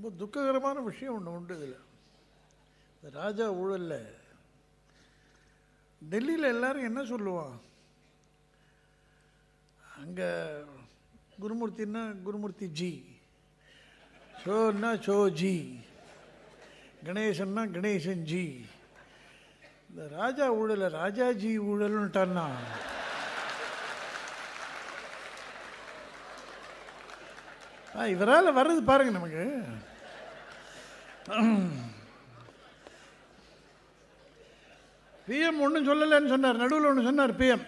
ரொம்ப துக்ககரமான விஷயம் ஒன்று உண்டு இதில் இந்த ராஜா ஊழல்ல டெல்லியில் எல்லாரும் என்ன சொல்லுவான் அங்கே குருமூர்த்தின்னா குருமூர்த்தி ஜி ஷோன்னா ஷோ ஜி கணேசன்னா கணேசன் ஜி இந்த ராஜா ஊழல ராஜாஜி ஊழல்னுட்டான்னா ஆ இவரால் வர்றது பாருங்க நமக்கு பிஎம் ஒன்றும் சொல்லலைன்னு சொன்னார் நடுவில் ஒன்று சொன்னார் பிஎம்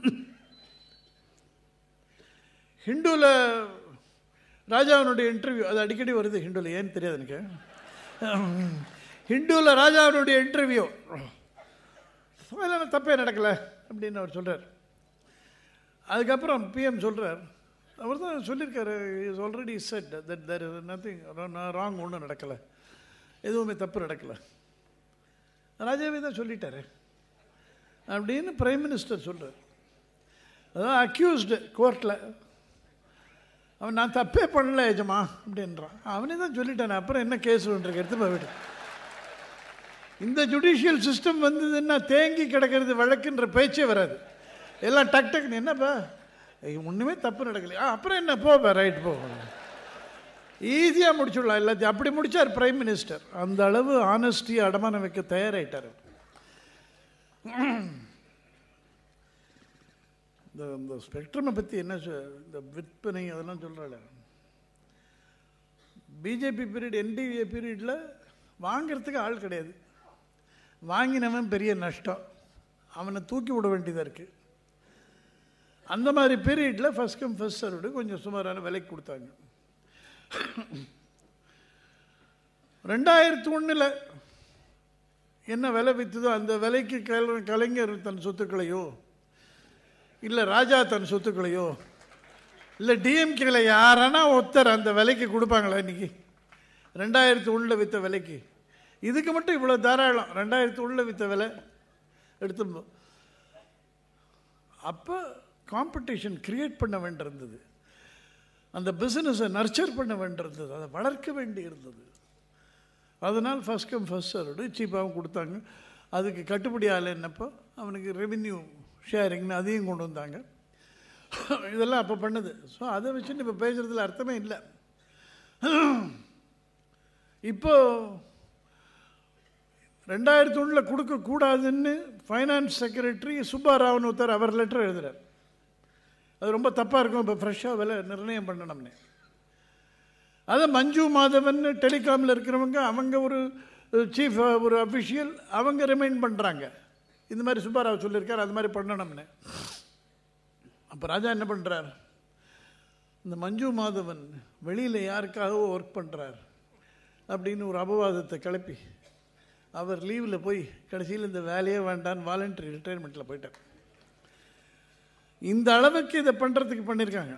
ஹிந்துவில் ராஜாவினுடைய இன்டர்வியூ அது அடிக்கடி வருது ஹிந்துவில் ஏன்னு தெரியாது எனக்கு ஹிந்துவில் ராஜாவினுடைய இன்டர்வியூ அதெல்லாம் தப்பே நடக்கலை அப்படின்னு அவர் சொல்கிறார் அதுக்கப்புறம் பிஎம் சொல்கிறார் அவர் தான் சொல்லியிருக்காரு is already said that there is nothing wrong ஒன்றும் நடக்கலை எதுவுமே தப்பு நடக்கலை ராஜாவே தான் சொல்லிட்டாரு அப்படின்னு பிரைம் மினிஸ்டர் சொல்கிறார் அதான் அக்யூஸ்டு கோர்ட்டில் அவன் நான் தப்பே பண்ணல எஜமா அப்படின்றான் அவனே தான் சொல்லிட்டானே அப்புறம் என்ன கேஸ் ஒன்று எடுத்து போய்விட்டு இந்த ஜுடிஷியல் சிஸ்டம் வந்ததுன்னா தேங்கி கிடக்கிறது வழக்குன்ற பேச்சே வராது எல்லாம் டக் டக்குன்னு என்னப்பா ஒன்றுமே தப்பு நடக்கலையா ஆ, அப்புறம் என்ன போப்பா ரைட் போ ஈஸியாக முடிச்சுடலாம் எல்லாத்தையும் அப்படி முடிச்சார் பிரைம் மினிஸ்டர் அந்த அளவு ஆனஸ்டி அடமானம் வைக்க தயாராயிட்டார் அவர். இந்த இந்த ஸ்பெக்ட்ரமை பற்றி என்ன சொ- இந்த விற்பனை அதெல்லாம் சொல்கிறாள் பிஜேபி பீரியட் என்டிஏ பீரியடில் வாங்கிறதுக்கு ஆள் கிடையாது வாங்கினவன் பெரிய நஷ்டம் அவனை தூக்கி விட வேண்டியதாக இருக்குது அந்த மாதிரி பீரியடில் ஃபஸ்ட் கம் ஃபஸ்ட் சர்வ்டு கொஞ்சம் சுமாரான விலைக்கு கொடுத்தாங்க ரெண்டாயிரத்தி ஒன்றில் என்ன விலை விற்றுதோ அந்த விலைக்கு கல கலைஞர் தன் சொத்துக்களையோ இல்லை ராஜா தன் சொத்துக்களையோ இல்லை டிஎம்கேல யாரானா ஒருத்தர் அந்த விலைக்கு கொடுப்பாங்களா இன்னைக்கு ரெண்டாயிரத்தி ஒன்றில் விற்ற விலைக்கு இதுக்கு மட்டும் இவ்வளோ தாராளம் ரெண்டாயிரத்தி ஒன்றில் விற்ற விலை எடுத்துருந்தோம் அப்போ காம்படிஷன் கிரியேட் பண்ண வேண்டியிருந்தது அந்த பிஸ்னஸை நர்ச்சர் பண்ண வேண்டியிருந்தது அதை வளர்க்க வேண்டி இருந்தது அதனால் ஃபஸ்ட் கம் ஃபஸ்ட் சர்வ்டு சீப்பாகவும் கொடுத்தாங்க அதுக்கு கட்டுப்படி ஆகலைன்னப்போ அவனுக்கு ரெவின்யூ ஷேரிங்னு அதையும் கொண்டு வந்தாங்க இதெல்லாம் அப்போ பண்ணுது ஸோ அதை வச்சுட்டு இப்போ பேசுகிறதுல அர்த்தமே இல்லை இப்போ ரெண்டாயிரத்தி ஒன்றில் கொடுக்கக்கூடாதுன்னு ஃபைனான்ஸ் செக்ரட்டரி சுப்பாராவன் ஒருத்தர் அவர் லெட்டர் எழுதுறார் அது ரொம்ப தப்பாக இருக்கும் இப்போ ஃப்ரெஷ்ஷாக விலை நிர்ணயம் பண்ணணும்னு அதை மஞ்சு மாதவன் டெலிகாமில் இருக்கிறவங்க அவங்க ஒரு சீஃப் ஒரு அஃபிஷியல் அவங்க ரிமைண்ட் பண்ணுறாங்க இந்த மாதிரி சுப்பாராவ் சொல்லியிருக்கார் அது மாதிரி பண்ணணும்னு அப்போ ராஜா என்ன பண்ணுறார் இந்த மஞ்சு மாதவன் வெளியில் யாருக்காகவோ ஒர்க் பண்ணுறார் அப்படின்னு ஒரு அபவாதத்தை கிளப்பி அவர் லீவில் போய் கடைசியில் இந்த வேலையே வேண்டான்னு வாலண்டரி ரிட்டையர்மெண்ட்டில் போயிட்டார் இந்த அளவுக்கு இதை பண்ணுறதுக்கு பண்ணியிருக்காங்க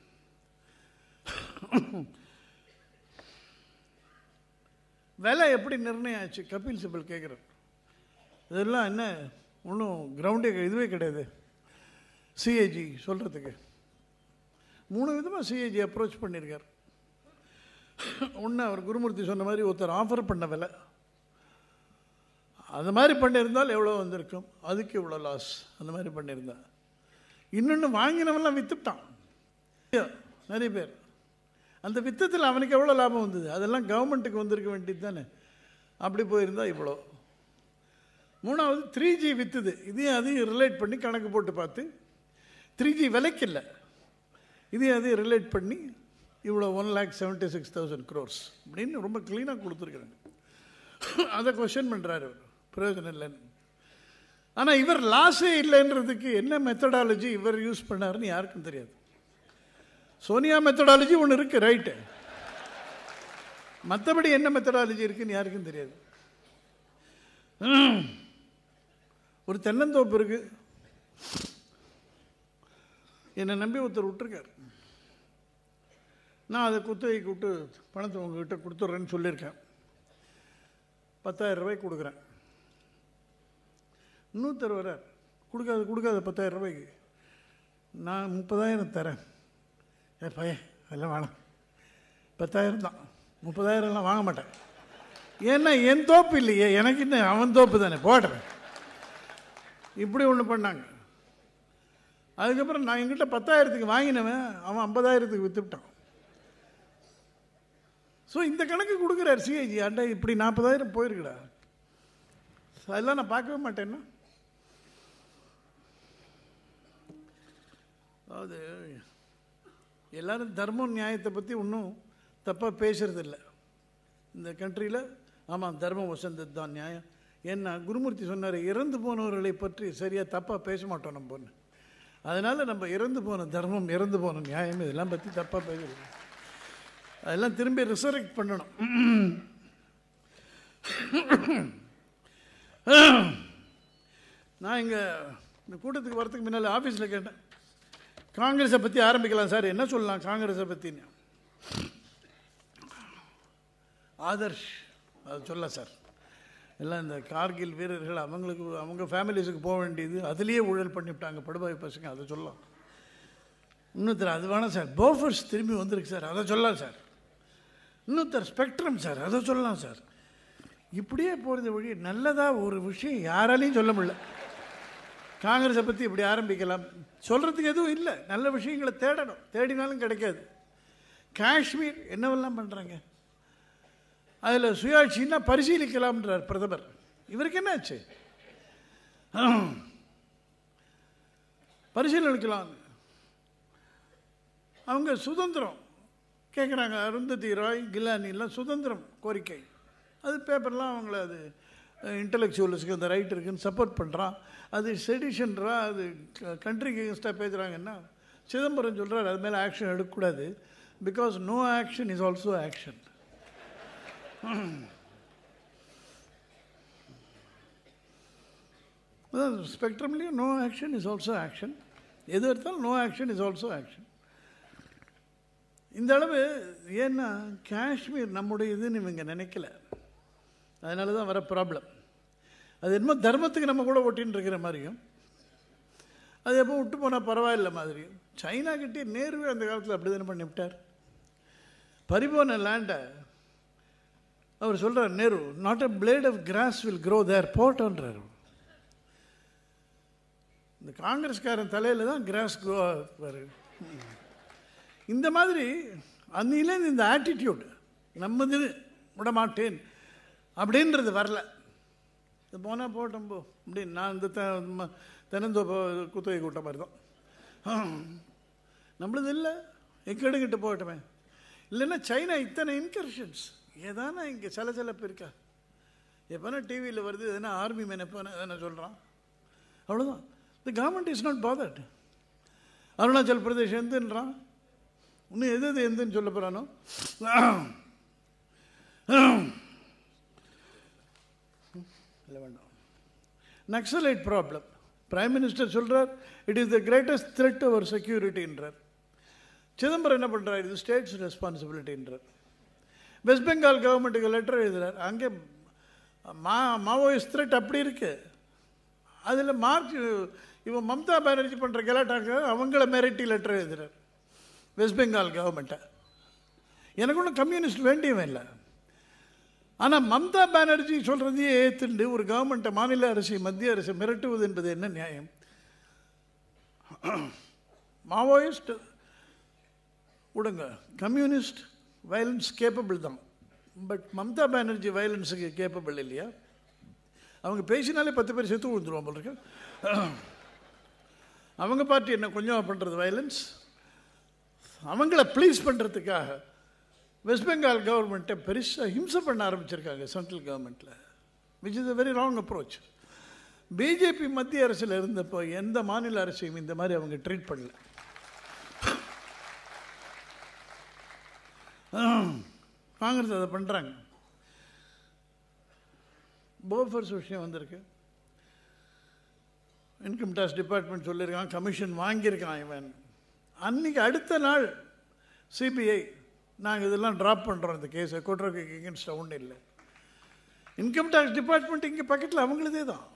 விலை எப்படி நிர்ணயம் ஆச்சு கபில் சிபல் கேட்குறார் இதெல்லாம் என்ன ஒன்றும் கிரவுண்டே இதுவே கிடையாது சிஏஜி சொல்கிறதுக்கு மூணு விதமாக சிஏஜி அப்ரோச் பண்ணியிருக்கார் ஒன்று அவர் குருமூர்த்தி சொன்ன மாதிரி ஒருத்தர் ஆஃபர் பண்ண விலை அது மாதிரி பண்ணியிருந்தால் எவ்வளோ வந்திருக்கும் அதுக்கு இவ்வளோ லாஸ் அந்த மாதிரி பண்ணியிருந்தா இன்னொன்று வாங்கினவெல்லாம் வித்துட்டான் நிறைய பேர் அந்த வித்தத்தில் அவனுக்கு எவ்வளோ லாபம் வந்தது அதெல்லாம் கவர்மெண்ட்டுக்கு வந்திருக்க வேண்டியது தானே அப்படி போயிருந்தா இவ்வளோ மூணாவது த்ரீ ஜி வித்துது இதையும் அதையும் ரிலேட் பண்ணி கணக்கு போட்டு பார்த்து த்ரீ ஜி விலைக்கு இல்லை இதையும் அதையும் ரிலேட் பண்ணி இவ்வளோ one lakh seventy six thousand crores அப்படின்னு ரொம்ப க்ளீனாக கொடுத்துருக்குறாங்க அதை கொஷின் பண்ணுறாரு அவர் பிரயோஜனம் இல்லைன்னு ஆனால் இவர் லாஸே இல்லைன்றதுக்கு என்ன மெத்தடாலஜி இவர் யூஸ் பண்ணாருன்னு யாருக்கும் தெரியாது சோனியா மெத்தடாலஜி ஒன்று இருக்குது ரைட்டு மற்றபடி என்ன மெத்தடாலஜி இருக்குன்னு யாருக்கும் தெரியாது ஒரு தென்னந்தோப்பு இருக்கு என்னை நம்பி ஒருத்தர் விட்டுருக்கார் நான் அதை குத்தகைக்கு விட்டு பணத்தை உங்ககிட்ட கொடுத்துட்றேன்னு சொல்லியிருக்கேன் பத்தாயிரம் ரூபாய்க்கு கொடுக்குறேன் இன்னொருத்தர் வரார் கொடுக்காத கொடுக்காத பத்தாயிரம் ரூபாய்க்கு நான் முப்பதாயிரம் தரேன் ஏ பையன் அதெல்லாம் வேணாம் பத்தாயிரம் தான் முப்பதாயிரம்லாம் வாங்க மாட்டேன் ஏன்னா என் தோப்பு இல்லையே எனக்கு இன்னும் அவன் தோப்பு தானே போடுறேன் இப்படி ஒன்று பண்ணாங்க அதுக்கப்புறம் நான் என்கிட்ட பத்தாயிரத்துக்கு வாங்கினவன் அவன் ஐம்பதாயிரத்துக்கு விற்றுவிட்டான் ஸோ இந்த கணக்கு கொடுக்குறாரு சிஐஜி அண்டா இப்படி நாற்பதாயிரம் போயிருக்குடா அதெல்லாம் நான் பார்க்கவே மாட்டேன்னா அதாவது எல்லாரும் தர்மம் நியாயத்தை பற்றி ஒன்றும் தப்பாக பேசுறதில்ல இந்த கண்ட்ரியில் ஆமாம் தர்மம் வசந்தது தான் நியாயம் ஏன்னா குருமூர்த்தி சொன்னார் இறந்து போனவர்களை பற்றி சரியாக தப்பாக பேச மாட்டோம் நம்ம பொண்ணு அதனால் நம்ம இறந்து போன தர்மம் இறந்து போன நியாயம் இதெல்லாம் பற்றி தப்பாக பேசுறது அதெல்லாம் திரும்பி ரிசரெக்ட் பண்ணணும் நான் இங்கே இந்த கூட்டத்துக்கு வரதுக்கு முன்னால் ஆஃபீஸில் கேட்டேன் காங்கிரஸை பற்றி ஆரம்பிக்கலாம் சார் என்ன சொல்லலாம் காங்கிரஸை பற்றின்னு ஆதர்ஷ் அது சொல்ல சார் எல்லாம் இந்த கார்கில் வீரர்கள் அவங்களுக்கு அவங்க ஃபேமிலிஸுக்கு போக வேண்டியது அதுலேயே ஊழல் பண்ணிவிட்டாங்க படுபாய் பசங்க அதை சொல்லலாம் இன்னொருத்தர் அது வேணாம் சார் போஃபர்ஸ் திரும்பி வந்திருக்கு சார் அதை சொல்லலாம் சார் இன்னொருத்தர் ஸ்பெக்ட்ரம் சார் அதை சொல்லலாம் சார் இப்படியே போகிறது வழி நல்லதாக ஒரு விஷயம் யாராலையும் சொல்ல முடியல காங்கிரஸை பற்றி இப்படி ஆரம்பிக்கலாம் சொல்கிறதுக்கு எதுவும் இல்லை நல்ல விஷயங்களை தேடணும் தேடினாலும் கிடைக்காது காஷ்மீர் என்னவெல்லாம் பண்ணுறாங்க அதில் சுயாட்சின்னா பரிசீலிக்கலாம்ன்றார் பிரதமர் இவருக்கு என்னாச்சு பரிசீலனிக்கலாம் அவங்க சுதந்திரம் கேட்குறாங்க அருந்ததி ராய் கிலானிலாம் சுதந்திரம் கோரிக்கை அது பேப்பர்லாம் அவங்கள அது இன்டலெக்சுவல்ஸுக்கு அந்த ரைட் இருக்குன்னு சப்போர்ட் பண்ணுறான் அது செடிஷன்றா அது கண்ட்ரிக்கு எகென்ஸ்டாக பேசுகிறாங்கன்னா சிதம்பரம் சொல்கிறார் அது மேலே ஆக்ஷன் எடுக்கக்கூடாது because no action is also action அதான் ஸ்பெக்ட்ரம்லேயும் no action is also action எது எடுத்தாலும் no action is also action இந்த அளவு ஏன்னா காஷ்மீர் நம்முடைய இதுன்னு இவங்க நினைக்கல அதனால தான் வர ப்ராப்ளம் அது என்னமோ தர்மத்துக்கு நம்ம கூட ஒட்டின்னு இருக்கிற மாதிரியும் அது எப்போ விட்டு போனால் பரவாயில்ல மாதிரியும் சைனா கிட்டே நேருவே அந்த காலத்தில் அப்படி தானே பண்ணிவிட்டார் பரிபோன லேண்டை அவர் சொல்கிறார் Nehru not a blade of grass will grow there போட்டோன்றார் இந்த காங்கிரஸ்காரன் தலையில் தான் கிராஸ் க்ரோ ஆவார் இந்த மாதிரி அன்னிலேருந்து இந்த ஆட்டிடியூட் நம்மது விட மாட்டேன் அப்படின்றது வரல இது போனால் போட்டோம் போ அப்படின்னு நான் இந்த த தென்னந்தோப்ப குத்தகை கூட்ட மாதிரி தான் நம்மளது இல்லை எக்கெடுக்கிட்டு போகட்டுமே இல்லைன்னா சைனா இத்தனை இன்கர்ஷன்ஸ் ஏதானா இங்கே சலசலப்பு இருக்கா எப்போனா டிவியில் வருது எதனா ஆர்மி மேன் எப்போ எதனா சொல்கிறான் அவ்வளோதான் the government is not bothered Arunachal Pradesh எந்தன்றான் இன்னும் எது எது எந்தன்னு சொல்ல போகிறானோ இல்லை வேண்டாம் நக்சலைட் ப்ராப்ளம் பிரைம் மினிஸ்டர் சொல்கிறார் it is the greatest threat அவர் செக்யூரிட்டின்றார் சிதம்பரம் என்ன பண்ணுறார் இது ஸ்டேட்ஸ் ரெஸ்பான்சிபிலிட்டின்றார் வெஸ்ட் பெங்கால் கவர்மெண்ட்டுக்கு லெட்டர் எழுதுறார் அங்கே மா மாவோயிஸ்ட் த்ரெட் அப்படி இருக்கு அதில் மார்ச் இவன் மம்தா பானர்ஜி பண்ணுற கலாட்டாக்க அவங்கள மிரட்டி லெட்டர் எழுதுறார் வெஸ்ட் பெங்கால் கவர்மெண்ட்டை எனக்கு ஒன்றும் கம்யூனிஸ்ட் வேண்டியவன் இல்லை ஆனால் மம்தா பானர்ஜி சொல்கிறதையே ஏற்றுண்டு ஒரு கவர்மெண்ட்டை மாநில அரசு மத்திய அரசு மிரட்டுவது என்பது என்ன நியாயம் மாவோயிஸ்ட் விடுங்க கம்யூனிஸ்ட் வயலன்ஸ் கேப்பபிள் தான் பட் மம்தா பானர்ஜி வயலன்ஸுக்கு கேப்பபிள் இல்லையா அவங்க பேசினாலே பத்து பேர் செத்து விழுந்துருவோம் போல இருக்கு அவங்க பார்ட்டி என்ன கொஞ்சம் பண்ணுறது வயலன்ஸ் அவங்கள ப்ளீஸ் பண்ணுறதுக்காக வெஸ்ட் பெங்கால் கவர்மெண்ட்டை பெருசாக ஹிம்சை பண்ண ஆரம்பிச்சிருக்காங்க சென்ட்ரல் கவர்மெண்ட்டில் which is a very wrong approach BJP மத்திய அரசில் இருந்தப்போ எந்த மாநில அரசையும் இந்த மாதிரி அவங்க ட்ரீட் பண்ணல காங்கிரஸ் அதை பண்ணுறாங்க போஃபர்ஸ் விஷயம் வந்திருக்கு இன்கம் டேக்ஸ் டிபார்ட்மெண்ட் சொல்லியிருக்கான் கமிஷன் வாங்கியிருக்கான் இவன் அன்னைக்கு அடுத்த நாள் சிபிஐ நாங்கள் இதெல்லாம் ட்ராப் பண்ணுறோம் இந்த கேஸை கொட்ரோக்கு எகென்ஸ்ட் ஒன்றும் இல்லை இன்கம் டேக்ஸ் டிபார்ட்மெண்ட் இங்கே பக்கத்தில் அவங்களதே தான்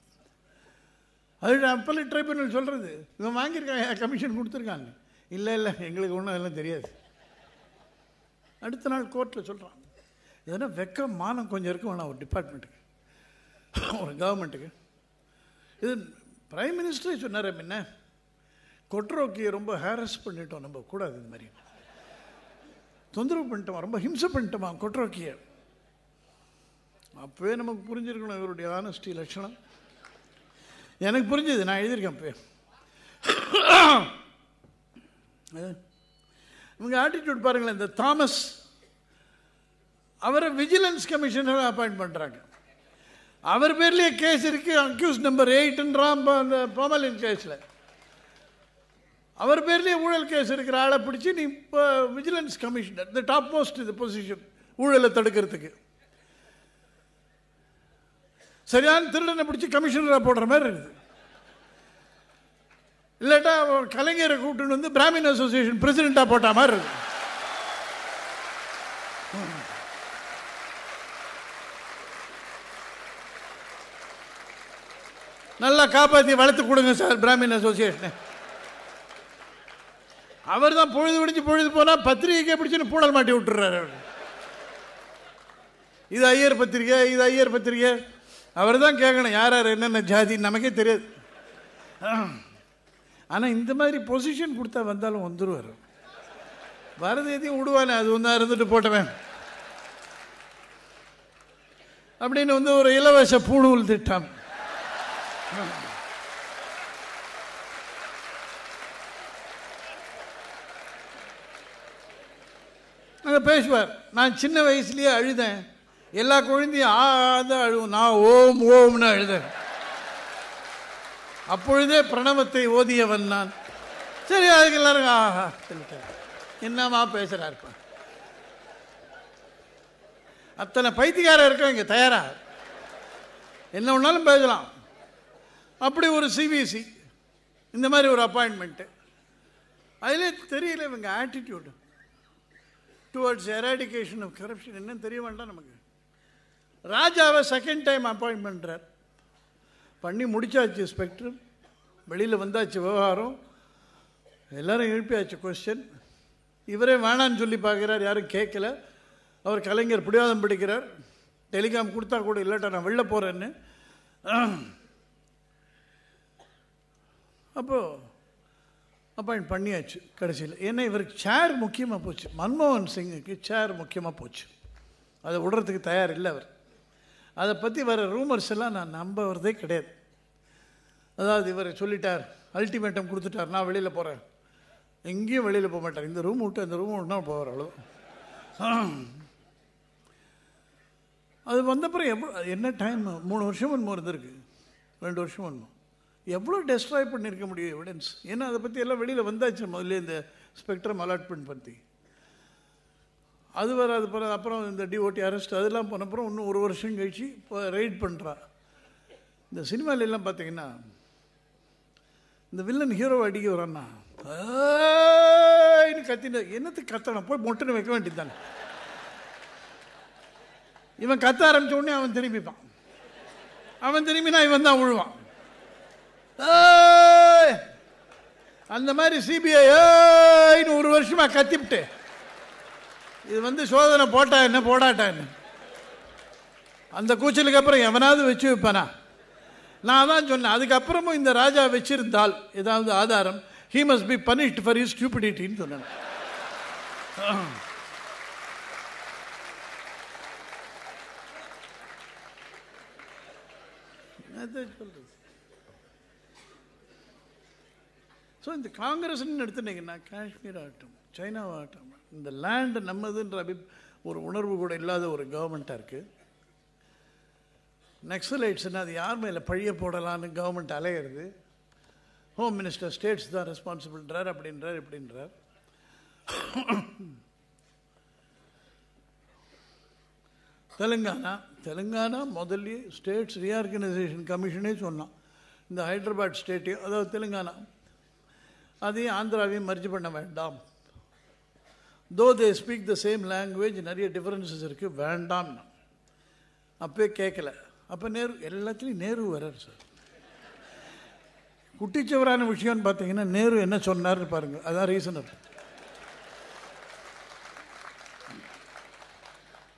அது அப்பல்லி ட்ரைபுனல் சொல்கிறது இவன் வாங்கியிருக்காங்க கமிஷன் கொடுத்துருக்காங்க இல்லை இல்லை எங்களுக்கு ஒன்றும் அதெல்லாம் தெரியாது அடுத்த நாள் கோர்ட்டில் சொல்கிறான் எதனா வெக்க மானம் கொஞ்சம் இருக்கும் வேணாம் ஒரு டிபார்ட்மெண்ட்டுக்கு ஒரு கவர்மெண்ட்டுக்கு இது பிரைம் மினிஸ்டரே சொன்னார் முன்ன கொட்ரோக்கியை ரொம்ப ஹேரஸ் பண்ணிட்டோம் நம்ம கூடாது இந்த மாதிரி தொந்தரவு பண்ணிட்டோமா ரொம்ப ஹிம்சை பண்ணிட்டோமா கொட்ரோக்கியை அப்போவே நமக்கு புரிஞ்சிருக்கணும் இவருடைய ஆனஸ்டி லட்சணம் எனக்கு புரிஞ்சது நான் எழுதியிருக்கேன் அப்போ இவங்க ஆட்டிடியூட் பாருங்களேன் இந்த தாமஸ் அவரை விஜிலன்ஸ் கமிஷனர் அப்பாயிண்ட் பண்ணுறாங்க அவர் பேர்லேயே கேஸ் இருக்கு அக்யூஸ் நம்பர் எயிட்ன்றான் அந்த பொமலின் கேஸில் அவர் பேர்லேயே ஊழல் கேஸ் இருக்கிற ஆளை பிடிச்சி நீ இப்போ விஜிலன்ஸ் கமிஷனர் இந்த டாப் மோஸ்ட் இந்த பொசிஷன் ஊழலை தடுக்கிறதுக்கு சரியான திருடனை பிடிச்சி கமிஷனராக போடுற மாதிரி இருக்குது இல்லாட்டா அவர் கலைஞரை கூப்பிட்டு வந்து பிராமின் அசோசியேஷன் பிரசிடெண்ட்டாக போட்ட மாதிரி இருக்கு நல்லா காப்பாற்றி வளர்த்து கொடுங்க சார் பிராமின் அசோசியேஷனை அவர் தான் பொழுது விடிஞ்சு பொழுது போனால் பத்திரிகைக்கே பிடிச்சுன்னு பூடல் மாட்டி விட்டுறாரு அவர் இது ஐயர் பத்திரிக்கை இது ஐயர் பத்திரிக்கை அவர் தான் கேட்கணும் யார் யார் என்னென்ன ஜாதி நமக்கே தெரியாது ஆனால் இந்த மாதிரி பொசிஷன் கொடுத்தா வந்தாலும் வந்துடுவார் வரது எதையும் விடுவானே அது ஒன்றா இருந்துட்டு போட்டவன் அப்படின்னு வந்து ஒரு இலவச பூணூல் திட்டம் அங்கே பேசுவார் நான் சின்ன வயசுலேயே அழுதேன் எல்லா குழந்தையும் ஆ தான் அழுவும் நான் ஓம் ஓம்னு அழுதேன் அப்பொழுதே பிரணவத்தை ஓதியவன் நான் சரி அதுக்கு எல்லாரும் ஆஹா சொல்லிட்டேன் என்னமா பேசுகிறாருப்பா அத்தனை பைத்தியக்காரர் இருக்கோம் இங்கே தயாரா என்ன ஒன்றாலும் பேசலாம் அப்படி ஒரு சிபிஎஸ்சி இந்த மாதிரி ஒரு அப்பாயின்மெண்ட்டு அதிலே தெரியல இவங்க attitude towards eradication of corruption என்னன்னு தெரிய வேண்டாம் நமக்கு ராஜாவை செகண்ட் டைம் அப்பாயின்ட் பண்ணுறார் பண்ணி முடிச்சாச்சு ஸ்பெக்ட்ரம் வெளியில் வந்தாச்சு விவகாரம் எல்லாரும் எழுப்பியாச்சு கொஸ்டின் இவரே வேணான்னு சொல்லி பார்க்குறார் யாரும் கேட்கல அவர் கலைஞர் பிடிவாதம் பிடிக்கிறார் டெலிகாம் கொடுத்தா கூட இல்லாட்டா நான் வெளில போகிறேன்னு அப்போது அப்பாயிண்ட் பண்ணியாச்சு கடைசியில் ஏன்னா இவருக்கு சேர் முக்கியமாக போச்சு மன்மோகன் சிங்குக்கு சேர் முக்கியமாக போச்சு அதை விடுறதுக்கு தயார் இல்லை அவர் அதை பற்றி வர ரூமர்ஸ் எல்லாம் நான் நம்புறதே கிடையாது அதாவது இவர் சொல்லிட்டார் அல்டிமேட்டம் கொடுத்துட்டார் நான் வெளியில் போகிறேன் எங்கேயும் வெளியில் போக மாட்டார் இந்த ரூம் விட்டு அந்த ரூம் விட்டு போவார் அவ்வளோ அது வந்தப்புறம் எவ்வளோ என்ன டைம் மூணு வருஷம் என்னமோ இருந்திருக்கு ரெண்டு வருஷம் என்னமோ எவ்வளோ டெஸ்ட்ராய் பண்ணியிருக்க முடியும் எவிடன்ஸ் ஏன்னா அதை பற்றி எல்லாம் வெளியில் வந்தாச்சு முதல்ல இந்த ஸ்பெக்ட்ரம் அலாட்மெண்ட் பற்றி அது வராது பிறகு அப்புறம் இந்த டிஓடி அரெஸ்ட் அதெல்லாம் போனப்புறம் இன்னும் ஒரு வருஷம் கழிச்சு இப்போ ரைட் பண்ணுறா இந்த சினிமால எல்லாம் பார்த்தீங்கன்னா இந்த வில்லன் ஹீரோ அடிக்க வரான்னா "ஏய்ன்னு கத்தின என்னத்துக்கு கத்தணும் போய் மொட்டுன்னு வைக்க வேண்டியது தானே இவன் கத்த ஆரம்பிச்ச உடனே அவன் திரும்பிப்பான் அவன் திரும்பினா இவன் தான் விழுவான் ஏய்! அந்த மாதிரி சிபிஐ ஏய்ன்னு ஒரு வருஷமா கத்திவிட்டு இது வந்து சோதனை போட்டா என்ன போடாட்டா என்ன அந்த கூச்சலுக்கு அப்புறம் எவனாவது வச்சு வைப்பானா நான் தான் சொன்னேன் அதுக்கப்புறமும் இந்த ராஜா வச்சிருந்தால் ஏதாவது ஆதாரம் he must be punished for his ஸ்டூபிடிட்டின்னு சொன்னேன் அதான் சொல்றது ஸோ இந்த காங்கிரஸ்ன்னு எடுத்துட்டீங்கன்னா காஷ்மீர் ஆகட்டும் சைனாவாகட்டும் இந்த லேண்டு நம்மதுன்ற அபி ஒரு உணர்வு கூட இல்லாத ஒரு கவர்மெண்ட்டாக இருக்குது நக்சலைட்ஸ்னா அது யார் மேலே பழிய போடலான்னு கவர்மெண்ட் அலையிறது ஹோம் மினிஸ்டர் ஸ்டேட்ஸ் தான் ரெஸ்பான்சிபிள்ன்றார் அப்படின்றார் இப்படின்றார் தெலுங்கானா தெலுங்கானா முதல்லயே ஸ்டேட்ஸ் ரீஆர்கனைசேஷன் கமிஷனே சொன்னான் இந்த ஹைதராபாத் ஸ்டேட்டையும் அதாவது தெலுங்கானா அதையும் ஆந்திராவையும் மர்ஜ் பண்ண வேண்டாம் though they speak the same language நிறைய டிஃப்ரென்சஸ் இருக்குது வேண்டாம்னா அப்பவே கேட்கல அப்போ நேரு எல்லாத்துலேயும் நேரு வர்றார் சார் குட்டிச்சவரான விஷயம்னு பார்த்தீங்கன்னா நேரு என்ன சொன்னார்னு பாருங்க அதான் ரீசன்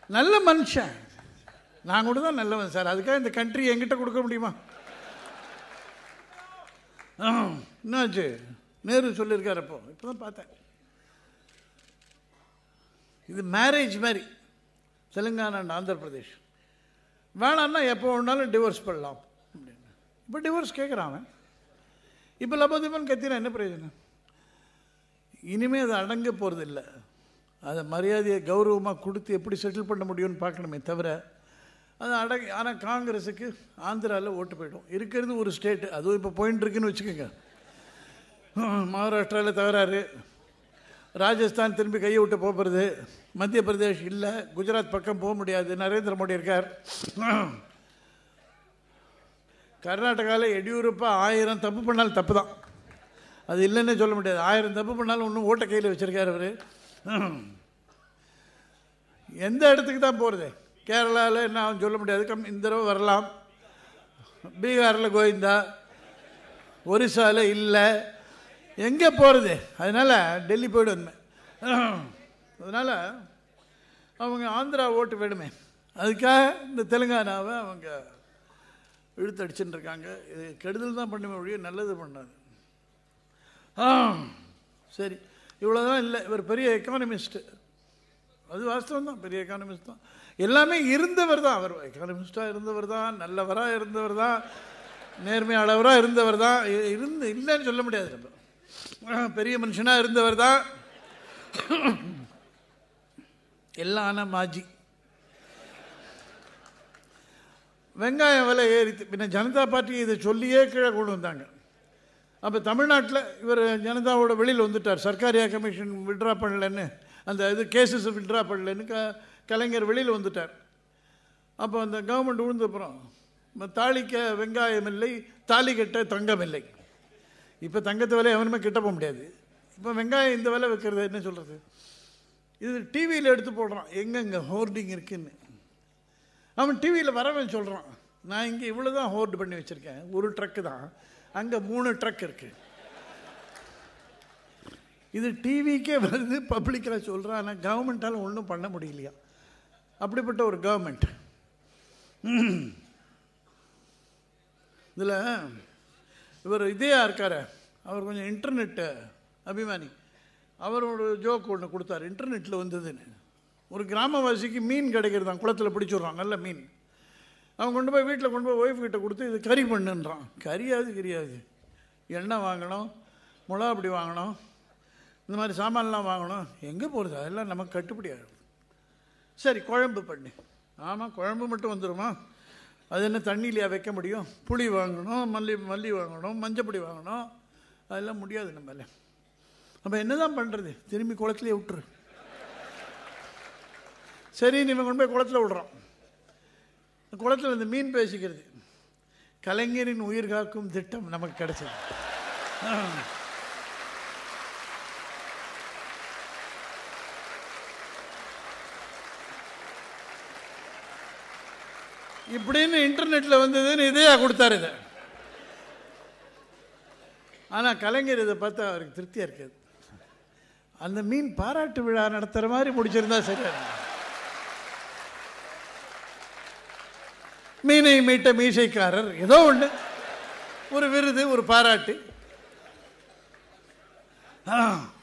நல்ல மனுஷன் நான் கூட தான் நல்லவன் சார் அதுக்காக இந்த கண்ட்ரி என்கிட்ட கொடுக்க முடியுமா ஆ, என்னாச்சு நேரு சொல்லியிருக்காரு அப்போ இப்போ தான் பார்த்தேன் இது மேரேஜ் மாதிரி தெலுங்கானா and ஆந்திர பிரதேஷ் வேணான்னா எப்போ வேணாலும் டிவோர்ஸ் பண்ணலாம் அப்படின்னு இப்போ டிவோர்ஸ் கேட்குறான் அவன் இப்போ லபோதிபன் கத்தினா என்ன பிரயோஜனம் இனிமே அது அடங்க போகிறது இல்லை அதை மரியாதையை கௌரவமாக கொடுத்து எப்படி செட்டில் பண்ண முடியும்னு பார்க்கணுமே தவிர அது அடங்க ஆனால் காங்கிரஸுக்கு ஆந்திராவில் ஓட்டு போயிடும் இருக்கிறது ஒரு ஸ்டேட்டு அதுவும் இப்போ போயின்னு இருக்குன்னு வச்சுக்கோங்க மகாராஷ்டிராவில் தகராறு ராஜஸ்தான் திரும்பி கையை விட்டு போகிறது மத்திய பிரதேஷ் இல்லை குஜராத் பக்கம் போக முடியாது நரேந்திர மோடி இருக்கார் கர்நாடகாவில் எடியூரப்பா ஆயிரம் தப்பு பண்ணாலும் தப்பு தான் அது இல்லைன்னே சொல்ல முடியாது ஆயிரம் தப்பு பண்ணாலும் இன்னும் ஓட்டை கையில் வச்சுருக்கார் அவர் எந்த இடத்துக்கு தான் போகிறது கேரளாவில் என்ன ஆகும் சொல்ல முடியாது கம் இந்த தடவை வரலாம் பீகாரில் கோவிந்தா ஒரிசாவில் இல்லை எங்கே போகிறது அதனால் டெல்லி போய்டுமே அதனால் அவங்க ஆந்திரா ஓட்டு வேணுமே அதுக்காக இந்த தெலுங்கானாவை அவங்க இழுத்தடிச்சுட்டு இருக்காங்க இது கெடுதல் தான் பண்ணுமே ஒழிய நல்லது பண்ணாது ஆ சரி இவ்வளோதான் இல்லை இவர் பெரிய எக்கானமிஸ்ட்டு அது வாஸ்தவம் தான் பெரிய எக்கானமிஸ்ட் தான் எல்லாமே இருந்தவர் தான் அவர் எக்கானமிஸ்டாக இருந்தவர் தான் நல்லவராக இருந்தவர் தான் நேர்மையாளவராக இருந்தவர் தான் இ- இருந்து இல்லைன்னு சொல்ல முடியாது நம்ம ஆ, பெரிய மனுஷனாக இருந்தவர் தான் எல்லாம் ஆனால் மாஜி வெங்காயம் விலை ஏறித்து பின்ன ஜனதா பார்ட்டி இதை சொல்லியே கீழே கொண்டு வந்தாங்க அப்போ தமிழ்நாட்டில் இவர் ஜனதாவோட வெளியில் வந்துட்டார் சர்க்காரியா கமிஷன் விட்ரா பண்ணலன்னு அந்த இது கேசஸ் விட்ரா பண்ணலன்னு க கலைஞர் வெளியில் வந்துட்டார் அப்போ அந்த கவர்மெண்ட் விழுந்தப்புறம் ம- தாளிக்க வெங்காயம் இல்லை தாலி கட்ட தங்கம் இல்லை இப்போ தங்கத்து விலை எவனுமே கிட்ட போக முடியாது இப்போ வெங்காயம் இந்த விலை வைக்கிறது என்ன சொல்கிறது இது டிவியில் எடுத்து போடுறான் எங்கெங்கே ஹோர்டிங் இருக்குன்னு அவன் டிவியில் வரவன் சொல்கிறான் நான் இங்கே இவ்வளோ தான் ஹோர்டு பண்ணி வச்சுருக்கேன் ஒரு ட்ரக்கு தான் அங்கே மூணு ட்ரக் இருக்கு இது டிவிக்கே வருது பப்ளிக்கில் சொல்கிறான் ஆனால் கவர்மெண்ட்டால் ஒன்றும் பண்ண முடியலையா அப்படிப்பட்ட ஒரு கவர்மெண்ட் இதில் இவர் இதேயா இருக்காரு அவர் கொஞ்சம் இன்டர்நெட்டு அபிமானி அவர் ஒரு ஜோக் ஒன்று கொடுத்தாரு இன்டர்நெட்டில் வந்ததுன்னு ஒரு கிராமவாசிக்கு மீன் கிடைக்கிறதான் குளத்தில் பிடிச்சிடுறான் நல்ல மீன் அவன் கொண்டு போய் வீட்டில் கொண்டு போய் ஒய்ஃப் கிட்ட கொடுத்து இது கறி பண்ணுன்றான் கறியாது கறியாது எண்ணெய் வாங்கணும் மிளகா அப்படி வாங்கணும் இந்த மாதிரி சாமான்லாம் வாங்கணும் எங்கே போகிறது அதெல்லாம் நமக்கு கட்டுப்படி ஆகும் சரி குழம்பு பண்ணு ஆமாம் குழம்பு மட்டும் வந்துடுமா அது என்ன தண்ணியிலையா வைக்க முடியும் புளி வாங்கணும் மல்லி மல்லி வாங்கணும் மஞ்சப்பொடி வாங்கணும் அதெல்லாம் முடியாது நம்மள நம்ம என்ன தான் பண்ணுறது திரும்பி குளத்துலேயே விட்டுரு சரி இவன் கொண்டு போய் குளத்துல விடுறான் குளத்தில் இந்த மீன் பேசிக்கிறது கலைஞரின் உயிர் காக்கும் திட்டம் நமக்கு கிடைச்சது இப்படின்னு இன்டர்நெட்டில் வந்ததுன்னு இதையா கொடுத்தாரு இதை ஆனால் கலைஞர் இதை பார்த்தா அவருக்கு திருப்தியாக இருக்காது அந்த மீன் பாராட்டு விழா நடத்துகிற மாதிரி முடிச்சிருந்தா சரியா இருக்கும். மீனை மீட்ட மீசைக்காரர் ஏதோ ஒன்று ஒரு விருது ஒரு பாராட்டு ஆ.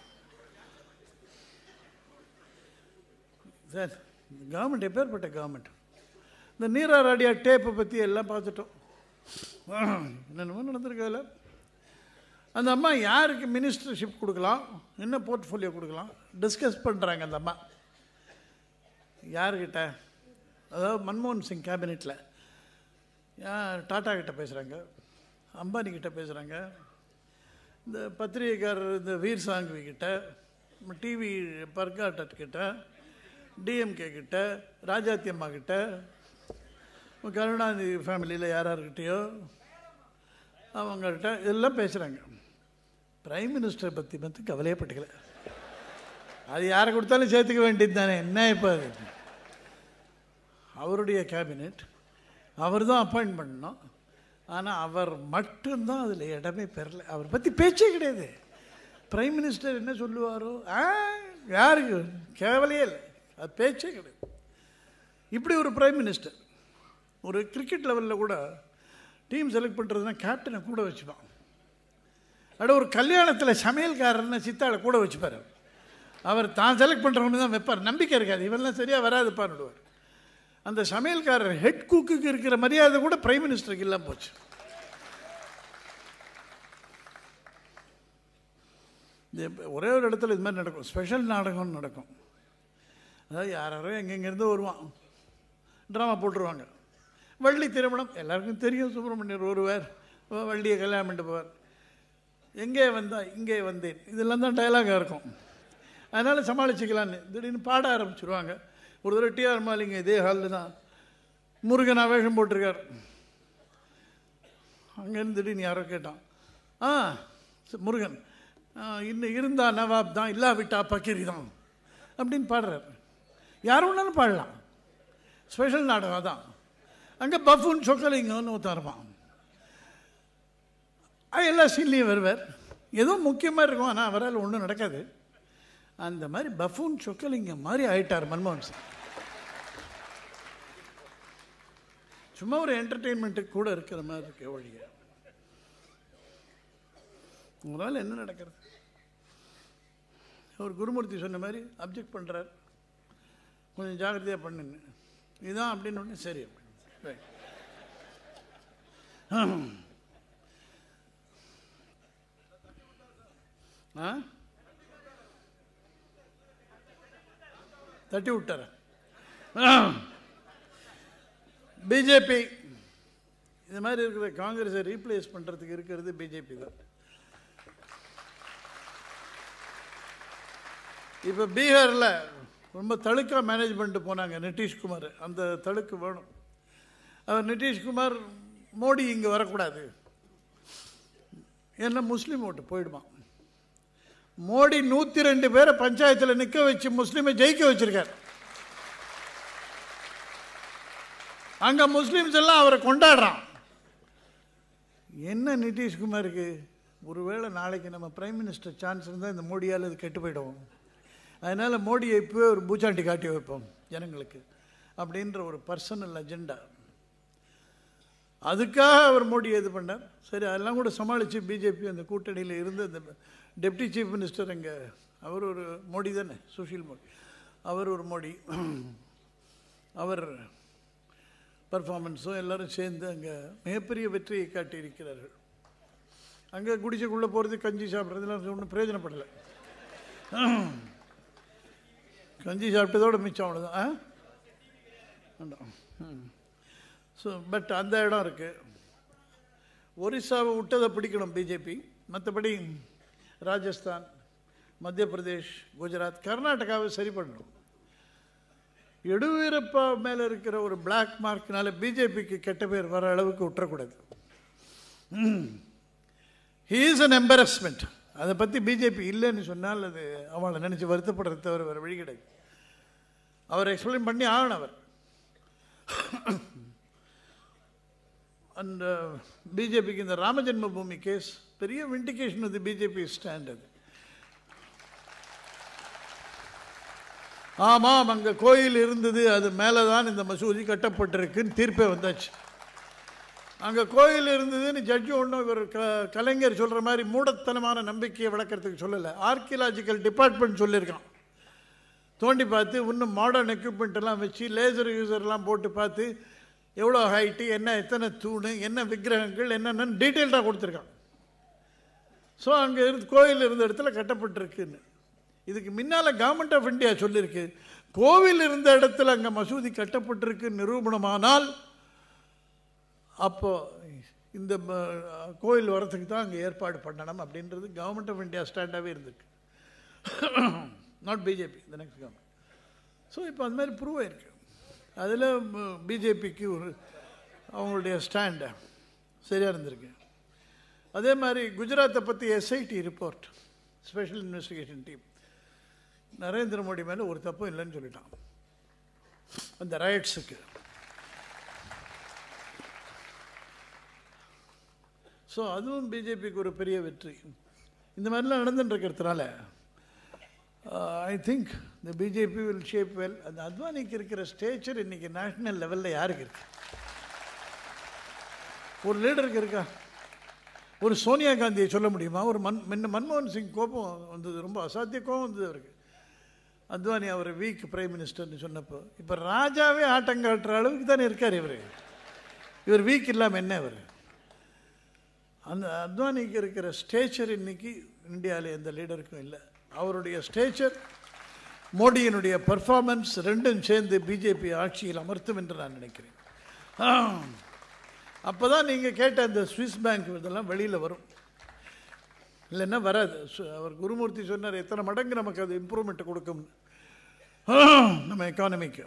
சார் கவர்மெண்ட் எப்பேற்பட்ட கவர்மெண்ட் இந்த நீராராடியா டேப்பை பற்றி எல்லாம் பார்த்துட்டோம் ஆ, என்னென்னமோ நடந்திருக்கு அதில் அந்த அம்மா யாருக்கு மினிஸ்டர்ஷிப் கொடுக்கலாம் என்ன போர்ட்ஃபோலியோ கொடுக்கலாம் டிஸ்கஸ் பண்ணுறாங்க அந்த அம்மா யார்கிட்ட அதாவது மன்மோகன் சிங் கேபினெட்டில் டாட்டா கிட்ட பேசுகிறாங்க அம்பானி கிட்ட பேசுகிறாங்க இந்த பத்திரிகைக்காரர் இந்த வீர் சாங்வி கிட்ட டிவி பர்காட்டட் கிட்ட டிஎம்கே கிட்ட ராஜாத்தி அம்மா கிட்ட கருணாநிதி ஃபேமிலியில் யார் யார்கிட்டயோ அவங்கள்ட்ட இதெல்லாம் பேசுகிறாங்க பிரைம் மினிஸ்டரை பற்றி பற்றி கவலையே பட்டுக்கல அது யாரை கொடுத்தாலும் சேர்த்துக்க வேண்டியது தானே என்ன இப்போ அது அவருடைய கேபினெட் அவர் தான் அப்பாயிண்ட் பண்ணணும் ஆனால் அவர் மட்டும்தான் அதில் இடமே பெறல அவர் பற்றி பேச்சே கிடையாது பிரைம் மினிஸ்டர் என்ன சொல்லுவாரோ ஆ யாருக்கு கேவலையே இல்லை அது பேச்சே கிடையாது இப்படி ஒரு பிரைம் மினிஸ்டர் ஒரு கிரிக்கெட் லெவலில் கூட டீம் செலக்ட் பண்ணுறதுனா கேப்டனை கூட வச்சுப்பான் அட ஒரு கல்யாணத்தில் சமையல்காரர்னு சித்தாளை கூட வச்சுப்பார் அவர். அவர் தான் செலக்ட் பண்ணுறவனு தான் வைப்பார் நம்பிக்கை இருக்காது இவெல்லாம் சரியாக வராதுப்பான்னுடுவார் அந்த சமையல்காரர் ஹெட் குக்குக்கு இருக்கிற மரியாதை கூட பிரைம் மினிஸ்டருக்கு இல்லாமல் போச்சு இது இப்ப ஒரே ஒரு இடத்துல இது மாதிரி நடக்கும் ஸ்பெஷல் நாடகம்னு நடக்கும் அதாவது யாரோ எங்கெங்கேருந்து வருவான் ட்ராமா போட்டுருவாங்க வள்ளி திருமணம் எல்லாருக்கும் தெரியும் சுப்பிரமணியர் ஒருவர் வள்ளியை கல்யாணம் பண்ணிட்டு போவார் எங்கே வந்தா இங்கே வந்தேன் இதெல்லாம் தான் டயலாகாக இருக்கும் அதனால் சமாளிச்சுக்கலான்னு திடீர்னு பாட ஆரம்பிச்சிருவாங்க ஒரு தடவை டிஆர் மாலிங்க இதே ஹாலில் தான் முருகனா வேஷம் போட்டிருக்கார் அங்கேருந்து திடீர்னு யாரோ கேட்டான் ஆ ச- முருகன் ஆ, இன்னும் இருந்தா நவாப் தான் இல்லாவிட்டா பக்கீரி தான் அப்படின்னு பாடுறார் யார் வேணாலும் பாடலாம் ஸ்பெஷல் நாடகம் தான் அங்கே பஃபூன் சொக்கலிங்கன்னு ஒருத்தன் இருப்பான் அது எல்லா சீன்லேயும் வருவார் ஏதோ முக்கியமாக இருக்கும் ஆனால் அவரால் ஒன்றும் நடக்காது அந்த மாதிரி பஃபூன் சொக்கலிங்கம் மாதிரி ஆயிட்டார் மன்மோகன் சிங் சும்மா ஒரு என்டர்டெயின்மெண்ட்டுக்கு கூட இருக்கிற மாதிரி இருக்கு ஒழிய உங்களால் என்ன நடக்கிறது அவர் குருமூர்த்தி சொன்ன மாதிரி அப்ஜெக்ட் பண்ணுறார் கொஞ்சம் ஜாக்கிரதையாக பண்ணுங்க இதுதான் அப்படின்னு ஒன்று சரி அப்படின்னு Right. ஆ தட்டி விட்டார பிஜேபி இது மாதிரி இருக்கிற காங்கிரஸை ரீப்ளேஸ் பண்ணுறதுக்கு இருக்கிறது பிஜேபி தான் இப்போ பீகாரில் ரொம்ப தழுக்காக மேனேஜ் பண்ணிட்டு போனாங்க நிதிஷ்குமார் அந்த தழுக்கு வேணும் அவர் நிதிஷ்குமார் மோடி இங்கே வரக்கூடாது ஏன்னா முஸ்லீம் ஓட்டு போயிடுமா மோடி நூற்றி ரெண்டு பேரை பஞ்சாயத்தில் நிற்க வச்சு முஸ்லீமை ஜெயிக்க வச்சிருக்கார் அங்கே முஸ்லீம்ஸ் எல்லாம் அவரை கொண்டாடுறான் என்ன நிதிஷ்குமாருக்கு ஒருவேளை நாளைக்கு நம்ம பிரைம் மினிஸ்டர் சான்ஸ் இருந்தால் இந்த மோடியால் இது கெட்டு போயிடும் அதனால் மோடியை இப்போவே ஒரு பூச்சாண்டி காட்டி வைப்போம் ஜனங்களுக்கு அப்படின்ற ஒரு பர்சனல் அஜெண்டா அதுக்காக அவர் மோடி இது பண்ணார் சரி அதெல்லாம் கூட சமாளித்து பிஜேபி அந்த கூட்டணியில் இருந்து அந்த டெப்டி சீஃப் மினிஸ்டர் அங்கே அவர் ஒரு மோடி தானே சுஷீல் மோடி அவர் ஒரு மோடி அவர் பர்ஃபார்மன்ஸும் எல்லாரும் சேர்ந்து அங்கே மிகப்பெரிய வெற்றியை காட்டியிருக்கிறார்கள் அங்கே குடிசைக்குள்ளே போகிறது கஞ்சி சாப்பிட்றதுலாம் ஒன்றும் பிரயோஜனப்படலை கஞ்சி சாப்பிட்டதோட மிச்சம் அவ்வளோதான் ஆ வேண்டாம் ஸோ பட் அந்த இடம் இருக்குது ஒரிசாவை விட்டதை பிடிக்கணும் பிஜேபி மற்றபடி ராஜஸ்தான் மத்திய பிரதேஷ் குஜராத் கர்நாடகாவை சரி பண்ணணும் எடுவீரப்பா மேலே இருக்கிற ஒரு பிளாக் மார்க்னால பிஜேபிக்கு கெட்ட பேர் வர அளவுக்கு விட்டுறக்கூடாது ஹீ இஸ் அன் எம்பரஸ்மெண்ட் அதை பற்றி பிஜேபி இல்லைன்னு சொன்னால் அது அவளை நினச்சி வருத்தப்படுறது தவிர வேறு வழி கிடையாது அவர் எக்ஸ்பிளைன் பண்ணி ஆகணும் அவர் அந்த பிஜேபிக்கு இந்த ராம ஜென்மபூமி கேஸ் பெரிய விண்டிகேஷன் அது பிஜேபி ஸ்டாண்ட் அது ஆமாம் அங்கே கோயில் இருந்தது அது மேலே தான் இந்த மசூதி கட்டப்பட்டிருக்குன்னு தீர்ப்பே வந்தாச்சு அங்கே கோயில் இருந்ததுன்னு ஜட்ஜு ஒன்றும் இவர் க கலைஞர் சொல்கிற மாதிரி மூடத்தனமான நம்பிக்கையை விளக்கறதுக்கு சொல்லலை ஆர்கியலாஜிக்கல் டிபார்ட்மெண்ட் சொல்லியிருக்கான் தோண்டி பார்த்து இன்னும் மாடர்ன் எக்யூப்மெண்ட் எல்லாம் வச்சு லேசர் யூசர்லாம் போட்டு பார்த்து எவ்வளோ ஹைட்டு என்ன எத்தனை தூணு என்ன விக்கிரகங்கள் என்னென்னு டீட்டெயில்டாக கொடுத்துருக்கான் ஸோ அங்கே இருந்து கோயில் இருந்த இடத்துல கட்டப்பட்டிருக்குன்னு இதுக்கு முன்னால் கவர்மெண்ட் ஆஃப் இந்தியா சொல்லியிருக்கு கோவில் இருந்த இடத்துல அங்கே மசூதி கட்டப்பட்டிருக்கு நிரூபணமானால் அப்போ இந்த ம- கோயில் வரத்துக்கு தான் அங்கே ஏற்பாடு பண்ணணும் அப்படின்றது கவர்மெண்ட் ஆஃப் இந்தியா ஸ்டாண்டாகவே இருந்திருக்கு not BJP the next government so இப்போ அந்த மாதிரி ப்ரூவ் ஆயிருக்கு அதில் பிஜேபிக்கு ஒரு அவங்களுடைய ஸ்டாண்டு சரியாக இருந்திருக்கு அதே மாதிரி குஜராத்தை பற்றி SIT report special investigation team Narendra Modi மேலே ஒரு தப்பும் இல்லைன்னு சொல்லிட்டான் அந்த ரைட்ஸுக்கு ஸோ அதுவும் பிஜேபிக்கு ஒரு பெரிய வெற்றி இந்த மாதிரிலாம் நடந்துட்டு இருக்கிறதுனால ஐ திங்க் இந்த பிஜேபி வில் ஷேப் வெல் அந்த அத்வானிக்கு இருக்கிற ஸ்டேச்சர் இன்னைக்கு நேஷ்னல் லெவலில் யாருக்கு இருக்கு ஒரு லீடருக்கு இருக்கா ஒரு சோனியா காந்தியை சொல்ல முடியுமா ஒரு மன் முன்ன மன்மோகன் சிங் கோபம் வந்தது ரொம்ப அசாத்திய கோபம் வந்தது அவருக்கு அத்வானி அவர் வீக் பிரைம் மினிஸ்டர்னு சொன்னப்போ இப்போ ராஜாவே ஆட்டம் காட்டுற அளவுக்கு தானே இருக்கார் இவர் இவர் வீக் இல்லாமல் என்ன இவர் அந்த அத்வானிக்கு இருக்கிற ஸ்டேச்சர் இன்னைக்கு இந்தியாவில் எந்த லீடருக்கும் இல்லை அவருடைய ஸ்டேச்சர் மோடியினுடைய பர்ஃபார்மன்ஸ் ரெண்டும் சேர்ந்து பிஜேபி ஆட்சியில் அமர்த்தும் என்று நான் நினைக்கிறேன் அப்போ தான் நீங்கள் கேட்ட அந்த சுவிஸ் பேங்க் இதெல்லாம் வெளியில் வரும் இல்லைன்னா வராது சு- அவர் குருமூர்த்தி சொன்னார் எத்தனை மடங்கு நமக்கு அது இம்ப்ரூவ்மெண்ட் கொடுக்கும் நம்ம எக்கானமிக்கு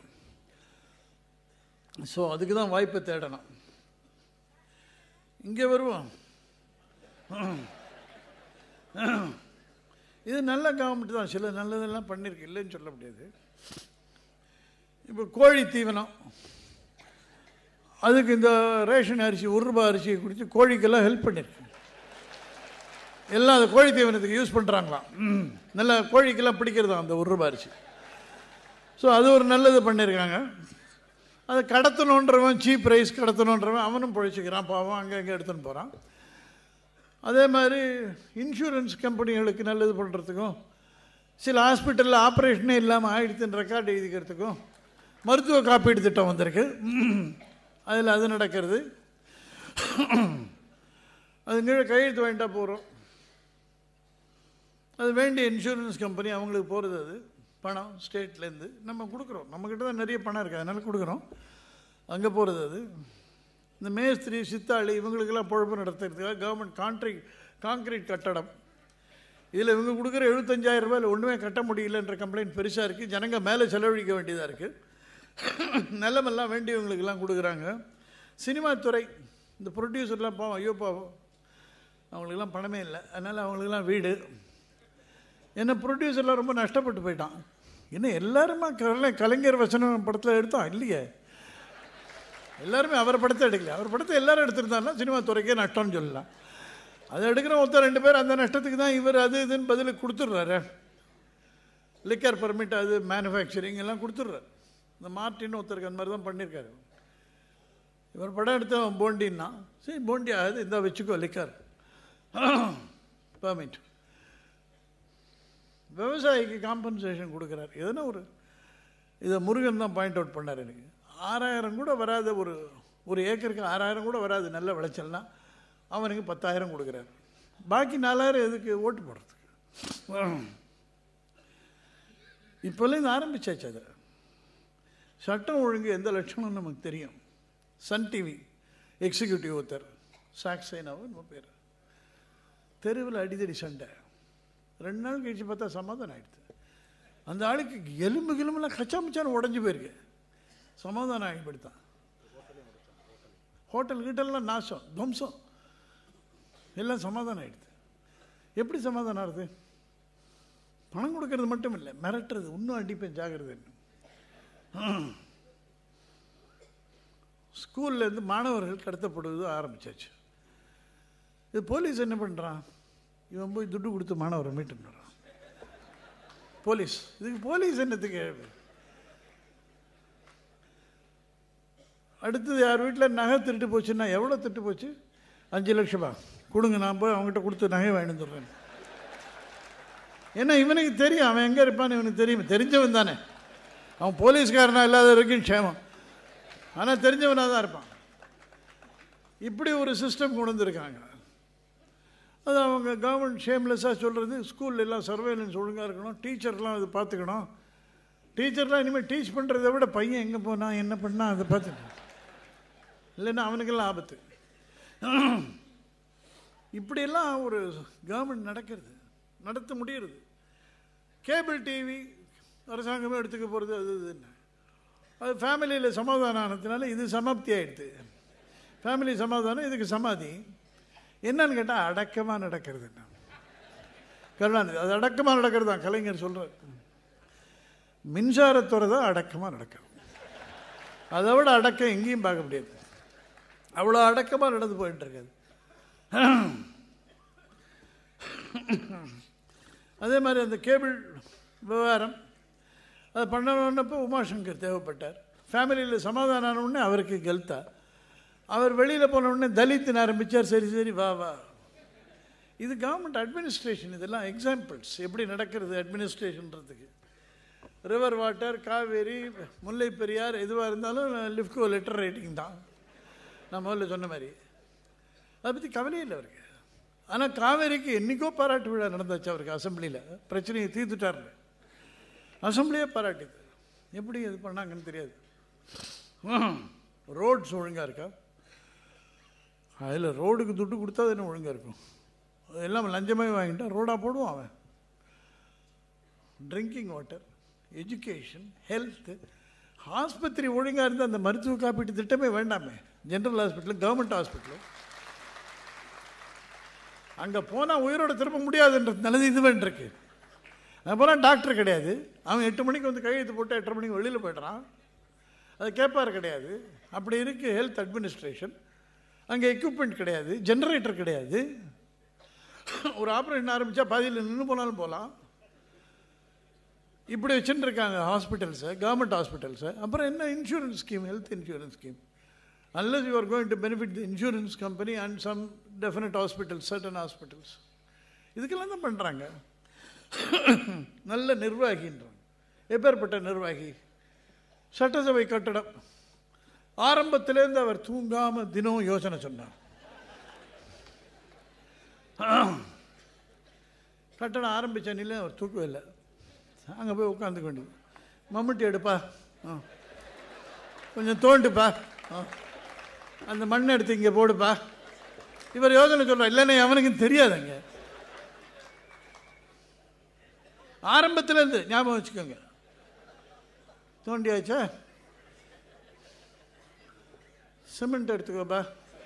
ஸோ அதுக்கு தான் வாய்ப்பை தேடணும் இங்கே வருவோம் இது நல்ல கவர்மெண்ட் தான் சில நல்லதெல்லாம் பண்ணியிருக்கு இல்லைன்னு சொல்ல முடியாது இப்போ கோழி தீவனம் அதுக்கு இந்த ரேஷன் அரிசி ஒரு ரூபாய் அரிசியை குடித்து கோழிக்கெல்லாம் ஹெல்ப் பண்ணியிருக்கு எல்லாம் அந்த கோழி தீவனத்துக்கு யூஸ் பண்ணுறாங்களாம் ம். நல்லா கோழிக்கெல்லாம் பிடிக்கிறதா அந்த ஒரு ரூபாய் அரிசி ஸோ அது ஒரு நல்லது பண்ணியிருக்காங்க அதை கடத்தணுன்றவன் சீப் ரைஸ் கடத்தணுன்றவன் அவனும் பிழைச்சிக்கிறான் பாவம் அங்கே அங்கே எடுத்துன்னு போகிறான் அதே மாதிரி இன்சூரன்ஸ் கம்பெனிகளுக்கு நல்லது பண்ணுறதுக்கும் சில ஹாஸ்பிட்டலில் ஆப்ரேஷனே இல்லாமல் ஆயிடுத்துன்னு ரெக்கார்டு எழுதிக்கிறதுக்கும் மருத்துவ காப்பீடு திட்டம் வந்திருக்கு அதில் அது நடக்கிறது அது கீழே கையெழுத்து வாங்கிட்டா போகிறோம் அது வேண்டிய இன்சூரன்ஸ் கம்பெனி அவங்களுக்கு போகிறது அது பணம் ஸ்டேட்லேருந்து நம்ம கொடுக்குறோம் நம்மக்கிட்ட தான் நிறைய பணம் இருக்குது அதனால் கொடுக்குறோம் அங்கே போகிறது அது இந்த மேஸ்திரி சித்தாளி இவங்களுக்கெல்லாம் பொழப்பு நடத்துறதுக்காக கவர்மெண்ட் கான்ட்ரிக் கான்கிரீட் கட்டடம் இதில் இவங்க கொடுக்குற எழுபத்தஞ்சாயிரம் ரூபாயில் ஒன்றுமே கட்ட முடியலன்ற கம்ப்ளைண்ட் பெருசாக இருக்குது ஜனங்க மேலே செலவழிக்க வேண்டியதாக இருக்குது நிலமெல்லாம் வேண்டியவங்களுக்கெல்லாம் கொடுக்குறாங்க சினிமா துறை இந்த ப்ரொடியூசர்லாம் பாவம் ஐயோ பாவம் அவங்களுக்கெல்லாம் பணமே இல்லை அதனால் அவங்களுக்கெல்லாம் வீடு என்ன ப்ரொடியூசர்லாம் ரொம்ப நஷ்டப்பட்டு போயிட்டான் என்ன எல்லாருமா கலை கலைஞர் வசனம் படத்தில் எடுத்தோம் இல்லையே எல்லாருமே அவர் படத்தை எடுக்கல அவர் படத்தை எல்லாரும் எடுத்திருந்தாருன்னா சினிமா துறைக்கே நஷ்டம்னு சொல்லலாம் அதை எடுக்கிற ஒருத்தர் ரெண்டு பேர் அந்த நஷ்டத்துக்கு தான் இவர் அது இதுன்னு பதிலுக்கு கொடுத்துட்றாரு லிக்கர் பர்மிட் அது மேனுஃபேக்சரிங் எல்லாம் கொடுத்துட்றாரு இந்த மார்ட்டின்னு ஒருத்தருக்கு அந்த மாதிரி தான் பண்ணியிருக்காரு இவர் படம் எடுத்தவன் போண்டின்னா சரி போண்டி ஆகுது இந்த வச்சுக்கோ லிக்கர் பர்மிட் விவசாயிக்கு காம்பன்சேஷன் கொடுக்குறாரு எதனா ஒரு இதை முருகன் தான் பாயிண்ட் அவுட் பண்ணார் எனக்கு ஆறாயிரம் கூட வராத ஒரு ஒரு ஏக்கருக்கு ஆறாயிரம் கூட வராது நல்ல விளைச்சல்னா அவனுக்கு பத்தாயிரம் கொடுக்குறாரு பாக்கி நாலாயிரம் எதுக்கு ஓட்டு போடுறதுக்கு இப்போல்லாம் இது ஆரம்பிச்சாச்சு அதை சட்டம் ஒழுங்கு எந்த லட்சணம் நமக்கு தெரியும் சன் டிவி எக்ஸிக்யூட்டிவ் ஒருத்தர் சாக்சைனாவும் நம்ம பேர் தெருவில் அடிதடி சண்டை ரெண்டு நாள் கழிச்சு பார்த்தா சமாதானம் ஆயிடுது அந்த ஆளுக்கு எலும்பு கிலும்புலாம் கச்சாமுச்சான்னு உடஞ்சி போயிருக்கு சமாதானம் ஆகிப்படுத்தான் ஹோட்டல் கிட்டெல்லாம் நாசம் துவம்சம் எல்லாம் சமாதானம் ஆயிடுது எப்படி சமாதானம் ஆகுது பணம் கொடுக்கறது மட்டும் இல்லை மிரட்டுறது இன்னும் அடிப்பேன் ஜாகிரதைன்னு ஸ்கூல்லேருந்து மாணவர்கள் கடத்தப்படுவது ஆரம்பிச்சாச்சு இது போலீஸ் என்ன பண்ணுறான் இவன் போய் துட்டு கொடுத்து மாணவரை மீட்டுன்னு வரான் போலீஸ் இதுக்கு போலீஸ் என்னத்துக்கு அடுத்தது யார் வீட்டில் நகை திருட்டு போச்சுன்னா எவ்வளோ திருட்டு போச்சு அஞ்சு லட்சமா கொடுங்க நான் போய் அவங்ககிட்ட கொடுத்து நகை வாங்கிட்டு வந்துடுறேன் ஏன்னா இவனுக்கு தெரியும் அவன் எங்கே இருப்பான்னு இவனுக்கு தெரியும் தெரிஞ்சவன் தானே அவன் போலீஸ்காரனா இல்லாத வரைக்கும் க்ஷேமம் ஆனால் தெரிஞ்சவனாக தான் இருப்பான் இப்படி ஒரு சிஸ்டம் கொண்டு வந்திருக்காங்க அது அவங்க கவர்மெண்ட் ஷேம்லெஸ்ஸாக சொல்கிறது ஸ்கூல்ல எல்லாம் சர்வேலன்ஸ் ஒழுங்காக இருக்கணும் டீச்சர்லாம் அது பார்த்துக்கணும் டீச்சர்லாம் இனிமேல் டீச் பண்ணுறதை விட பையன் எங்கே போனான் என்ன பண்ணான் அதை பார்த்துட்டு இல்லைன்னா அவனுக்கெல்லாம் ஆபத்து இப்படியெல்லாம் ஒரு கவர்மெண்ட் நடக்கிறது நடத்த முடியறது கேபிள் டிவி அரசாங்கமே எடுத்துக்க போகிறது அது இதுன்னு அது ஃபேமிலியில் சமாதானம் ஆனதுனால இது சமாப்தி ஆயிடுது ஃபேமிலி சமாதானம் இதுக்கு சமாதி என்னன்னு கேட்டால் அடக்கமாக நடக்கிறது என்ன கருணாநிதி அது அடக்கமாக நடக்கிறது தான் கலைஞர் சொல்கிறார் மின்சாரத்துறை தான் அடக்கமாக நடக்கிறது அதை விட அடக்கம் எங்கேயும் பார்க்க முடியாது அவ்வளோ அடக்கமாக நடந்து போயிட்டு இருக்காது அதே மாதிரி அந்த கேபிள் விவகாரம் அது பண்ணணுன்னப்போ உமாசங்கர் தேவைப்பட்டார் ஃபேமிலியில் சமாதானம் ஆன உடனே அவருக்கு கெல்த்தா அவர் வெளியில் போன உடனே தலித்துன்னு ஆரம்பித்தார் சரி சரி வா வா இது கவர்மெண்ட் அட்மினிஸ்ட்ரேஷன் இதெல்லாம் எக்ஸாம்பிள்ஸ் எப்படி நடக்கிறது அட்மினிஸ்ட்ரேஷன்றதுக்கு ரிவர் வாட்டர் காவேரி முல்லை பெரியார் எதுவாக இருந்தாலும் லிஃப்கோ லெட்டர் ரைட்டிங் தான் நான் முதல்ல சொன்ன மாதிரி அதை பற்றி கவலையே இல்லை அவருக்கு ஆனால் காவேரிக்கு என்றைக்கோ பாராட்டு விழா நடந்தாச்சு அவருக்கு அசம்பிளியில் பிரச்சனையை தீர்த்துட்டார்னு அசம்பிளியே பாராட்டிது எப்படி இது பண்ணாங்கன்னு தெரியாது ரோட்ஸ் ஒழுங்காக இருக்கா அதில் ரோடுக்கு துட்டு கொடுத்தா அது என்ன ஒழுங்காக இருக்கும் எல்லாம் லஞ்சமே வாங்கிட்டா ரோடாக போடுவான் அவன் ட்ரிங்கிங் வாட்டர் எஜுகேஷன் ஹெல்த்து ஆஸ்பத்திரி ஒழுங்காக இருந்தால் அந்த மருத்துவ காப்பீட்டு திட்டமே வேண்டாமே ஜென்ரல் ஹாஸ்பிட்டல் கவர்மெண்ட் ஹாஸ்பிட்டல் அங்கே போனால் உயிரோட திரும்ப முடியாதுன்றது நல்லது இது இருக்கு அங்கே போனால் டாக்டர் கிடையாது அவன் எட்டு மணிக்கு வந்து கையெழுத்து போட்டு எட்டரை மணிக்கு வெளியில் போய்ட்றான் அது கேட்பார் கிடையாது அப்படி இருக்குது ஹெல்த் அட்மினிஸ்ட்ரேஷன் அங்கே எக்யூப்மெண்ட் கிடையாது ஜெனரேட்டர் கிடையாது ஒரு ஆப்ரேஷன் ஆரம்பித்தா பாதியில் நின்று போனாலும் போகலாம் இப்படி வச்சுட்டு இருக்காங்க ஹாஸ்பிட்டல்ஸை கவர்மெண்ட் ஹாஸ்பிட்டல்ஸை அப்புறம் என்ன insurance scheme health insurance scheme unless you are going to benefit the insurance company and some definite hospitals, certain hospitals. இதுக்கெல்லாம் தான் பண்ணுறாங்க நல்ல நிர்வாகின்றாங்க எப்பேற்பட்ட நிர்வாகி சட்டசபை கட்டடம் ஆரம்பத்திலேருந்து அவர் தூங்காமல் தினம் யோசனை சொன்னார் கட்டடம் ஆரம்பித்த நிலையில் அவர் தூக்கவே இல்லை அங்கே போய் உட்காந்துக்க வேண்டியது மம்முட்டி எடுப்பா ஆ கொஞ்சம் தோண்டுப்பா ஆ அந்த மண் எடுத்து இங்கே போடுப்பா இவர் யோசனை சொல்கிறார் இல்லைன்னா அவனுக்கும் தெரியாதுங்க ஆரம்பத்திலேருந்து ஞாபகம் வச்சுக்கோங்க தோண்டியாச்சா சிமெண்ட் எடுத்துக்கோப்பா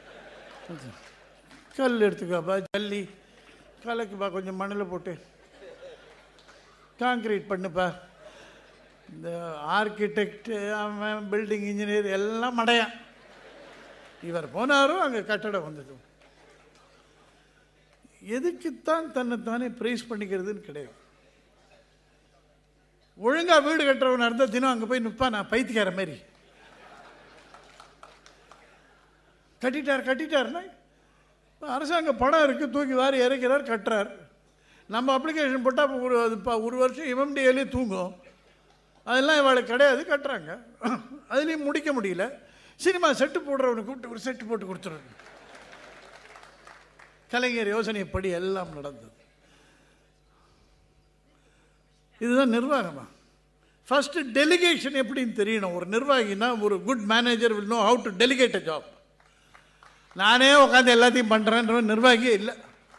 கல் எடுத்துக்கோப்பா ஜல்லி கலக்குப்பா கொஞ்சம் மணலில் போட்டு காங்கிரீட் பண்ணுப்பா இந்த ஆர்கிடெக்ட் அவன் பில்டிங் இன்ஜினியர் எல்லாம் மடையான் இவர் போனாரும் அங்கே கட்டடம் வந்தது எதுக்குத்தான் தன்னைத்தானே ப்ரைஸ் பண்ணிக்கிறதுன்னு கிடையாது ஒழுங்கா வீடு கட்டுறவன் இருந்தால் தினம் அங்கே போய் நிற்பா நான் பைத்தியக்கார மாதிரி கட்டிட்டார் கட்டிட்டார்னா அரசாங்க படம் இருக்குது தூக்கி வாரி இறக்கிறார் கட்டுறார் நம்ம அப்ளிகேஷன் போட்டால் ஒரு அது ப- ஒரு வருஷம் எம்எம்டிஏலே தூங்கும் அதெல்லாம் இவாளுக்கு கிடையாது கட்டுறாங்க அதுலேயும் முடிக்க முடியல சினிமா செட்டு போடுறவனை கூப்பிட்டு ஒரு செட்டு போட்டு கொடுத்துருங்க கலைஞர் யோசனைப்படி எல்லாம் நடந்தது இதுதான் நிர்வாகமா ஃபர்ஸ்ட் டெலிகேஷன் எப்படின்னு தெரியணும் ஒரு நிர்வாகினா ஒரு good manager will know how to delegate a job நானே உட்காந்து எல்லாத்தையும் பண்ணுறேன்ற நிர்வாகியே இல்லை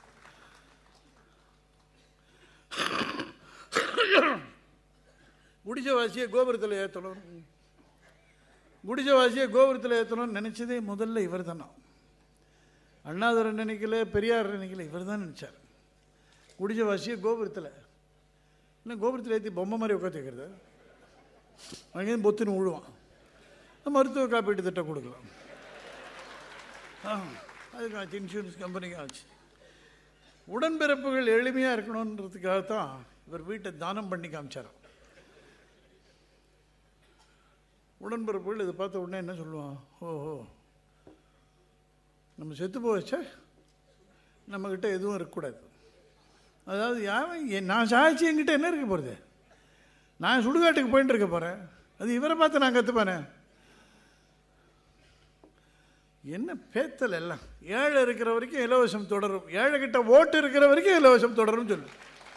குடிசவாசியை கோபுரத்தில் ஏற்றணும் குடிசவாசியை கோபுரத்தில் ஏற்றணும்னு நினச்சதே முதல்ல இவர் தானா அண்ணாதுரை நினைக்கல பெரியார் நினைக்கல இவர் தான் நினச்சார் குடிசவாசியை கோபுரத்தில் என்ன கோபுரத்தில் ஏற்றி பொம்மை மாதிரி உட்காந்து வைக்கிறது அங்கேயும் பொத்துன்னு விழுவான் மருத்துவ காப்பீட்டு திட்டம் கொடுக்கலாம் ஆ, அதுக்கு ஆச்சு இன்சூரன்ஸ் கம்பெனிக்கு ஆச்சு உடன்பிறப்புகள் எளிமையாக இருக்கணுன்றதுக்காக தான் இவர் வீட்டை தானம் பண்ணி காமிச்சாராம் உடன்பிறப்புகள் இதை பார்த்த உடனே என்ன சொல்லுவான் ஓஹோ நம்ம செத்து போச்சா நம்மக்கிட்ட எதுவும் இருக்கக்கூடாது அதாவது யாரும் எ- நான் சாய்ச்சி என்கிட்ட என்ன இருக்க போகிறது நான் சுடுகாட்டுக்கு போயிட்டு இருக்க போகிறேன் அது இவரை பார்த்து நான் கற்றுப்பானே என்ன பேத்தல் எல்லாம் ஏழை இருக்கிற வரைக்கும் இலவசம் தொடரும் ஏழை கிட்ட ஓட்டு இருக்கிற வரைக்கும் இலவசம் தொடரும் சொல்லு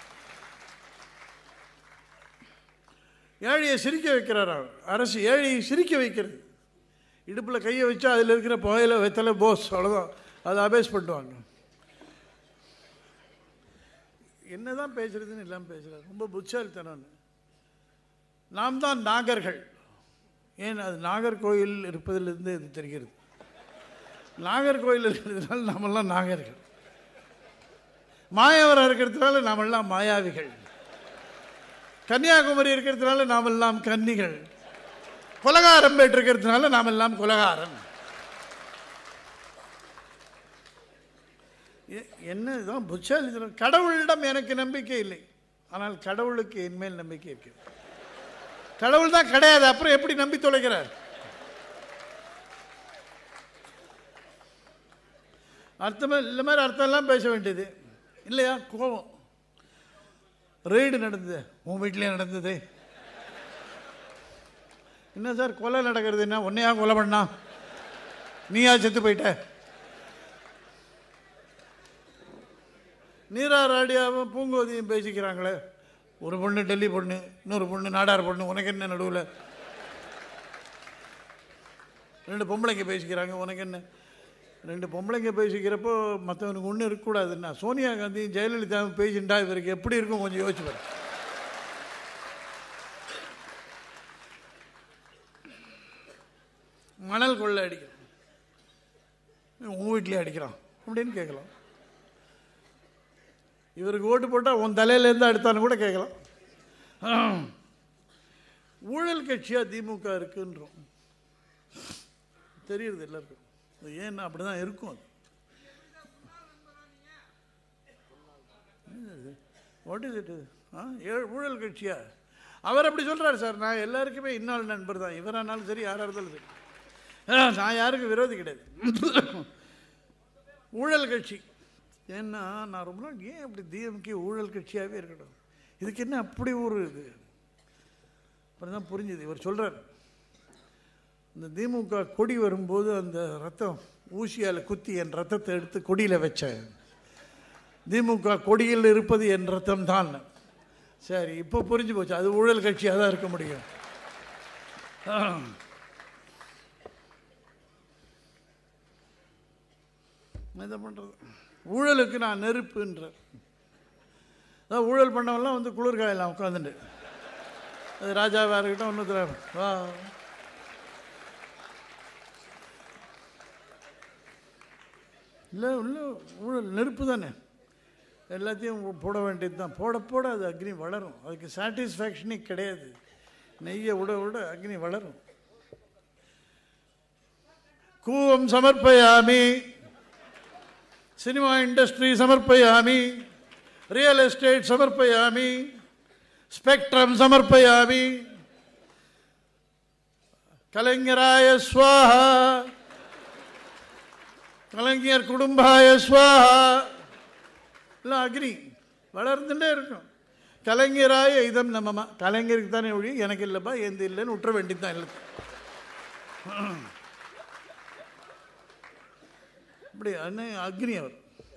ஏழையை சிரிக்க வைக்கிறாராம் அரசு ஏழையை சிரிக்க வைக்கிறது இடுப்பில் கையை வச்சா அதில் இருக்கிற புகையில வெத்தலை போஸ் அவ்வளோதான் அதை அபேஸ் பண்ணுவாங்க என்னதான் பேசுறதுன்னு எல்லாம் பேசுகிறார் ரொம்ப புட்சாலித்தனம் நாம் தான் நாகர்கள் ஏன் அது நாகர்கோயில் இருப்பதிலிருந்து இது தெரிகிறது நாகர்கோயில் இருக்கிறதுனால நாமெல்லாம் நாகர்கள் மாயவரம் இருக்கிறதுனால நாமெல்லாம் மாயாவிகள் கன்னியாகுமரி இருக்கிறதுனால நாமெல்லாம் கன்னிகள் கொலகாரம்பேட் இருக்கிறதுனால நாமெல்லாம் கொலகாரன் எ- என்னதான் புச்சாலித்தனம் கடவுளிடம் எனக்கு நம்பிக்கை இல்லை ஆனால் கடவுளுக்கு என்மேல் நம்பிக்கை இருக்கு கடவுள் தான் கிடையாது அப்புறம் எப்படி நம்பி தொலைக்கிறார் அர்த்தமே இல்லை மாதிரி அர்த்தம்லாம் பேச வேண்டியது இல்லையா கோபம் ரெய்டு நடந்தது உன் வீட்டிலே நடந்தது என்ன சார் கொலை நடக்கிறது என்ன உன்னையா கொலை பண்ணா நீயா செத்து போயிட்ட நீராராடியாவும் பூங்கோதியும் பேசிக்கிறாங்களே ஒரு பொண்ணு டெல்லி பொண்ணு இன்னொரு பொண்ணு நாடார் பொண்ணு உனக்கு என்ன நடுவில் ரெண்டு பொம்பளைங்க பேசிக்கிறாங்க உனக்கு என்ன ரெண்டு பொம்பளைங்க பேசிக்கிறப்போ மற்றவனுக்கு ஒன்றும் இருக்கக்கூடாதுன்னா சோனியா காந்தியும் ஜெயலலிதாவும் பேசிண்டா இவருக்கு எப்படி இருக்கும் கொஞ்சம் யோசிச்சு பாரு மணல் கொள்ளை அடிக்கிறான் உன் வீட்லேயே அடிக்கிறான் அப்படின்னு கேட்கலாம் இவருக்கு ஓட்டு போட்டால் உன் தலையிலேருந்து அடுத்தான்னு கூட கேட்கலாம் ஊழல் கட்சியாக திமுக இருக்குன்றோம் தெரியுறது எல்லாருக்கும் அது ஏன்னா அப்படி தான் இருக்கும் அது வாட் இஸ் இட் ஆ ஏழு ஊழல் கட்சியா அவர் அப்படி சொல்கிறார் சார் நான் எல்லாருக்குமே இன்னொரு நண்பர் தான் இவரானாலும் சரி யாராக இருந்தாலும் சரி ஆ, நான் யாருக்கும் விரோதி கிடையாது ஊழல் கட்சி ஏன்னா நான் ரொம்ப நாள் ஏன் அப்படி டிஎம்கே ஊழல் கட்சியாகவே இருக்கட்டும் இதுக்கு என்ன அப்படி ஒரு இது அப்புறம் தான் புரிஞ்சுது இவர் சொல்கிறார் இந்த திமுக கொடி வரும்போது அந்த ரத்தம் ஊசியால் குத்தி என் ரத்தத்தை எடுத்து கொடியில் வச்சேன் திமுக கொடியில் இருப்பது என் ரத்தம் தான் சரி இப்போ புரிஞ்சு போச்சு அது ஊழல் கட்சியாக தான் இருக்க முடியும் ஆ. என்ன பண்ணுறது ஊழலுக்கு நான் நெருப்புன்றார் அதான் ஊழல் பண்ணவெல்லாம் வந்து குளிர்காயலாம் உட்காந்துட்டு அது ராஜாவாக இருக்கட்டும் ஒன்று வா இல்லை உள்ள ஊழல் நெருப்பு தானே எல்லாத்தையும் போட வேண்டியது தான் போட போட அது அக்னி வளரும் அதுக்கு சாட்டிஸ்ஃபேக்ஷனே கிடையாது நெய்யை விட விட அக்னி வளரும் கூவம் சமர்ப்பயாமி சினிமா இண்டஸ்ட்ரி சமர்ப்பயாமி ரியல் எஸ்டேட் சமர்ப்பயாமி ஸ்பெக்ட்ரம் சமர்ப்பயாமி கலைஞராய ஸ்வாஹா கலைஞர் குடும்பாய ஸ்வாஹா இல்லை அக்னி வளர்ந்துட்டே இருக்கும் கலைஞராய இதம் நம்மமா கலைஞருக்கு தானே ஒழி எனக்கு இல்லைப்பா எந்த இல்லைன்னு விட்டுற வேண்டியது தான் இல்லை இப்படி அண்ணன் அக்னி அவர்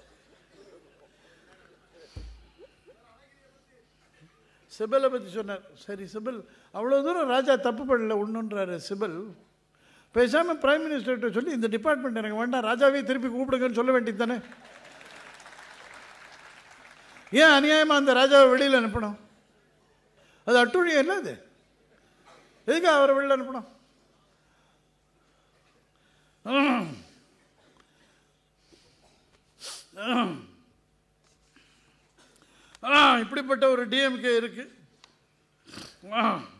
சிபலை பற்றி சொன்னார் சரி சிபல் அவ்வளோ தூரம் ராஜா தப்பு பண்ணல ஒன்றுன்றாரு சிபல் பேசாமல் பிரைம் மினிஸ்டர்கிட்ட சொல்லி இந்த டிபார்ட்மெண்ட் எனக்கு வேண்டாம் ராஜாவே திருப்பி கூப்பிடுங்கன்னு சொல்ல வேண்டியது தானே ஏன் அநியாயமாக அந்த ராஜாவை வெளியில் அனுப்பணும் அது அட்டுழியம் என்ன அது எதுக்கு அவரை வெளியில் அனுப்பணும் ம். ம். ஆ இப்படிப்பட்ட ஒரு டிஎம்கே இருக்கு ஆ.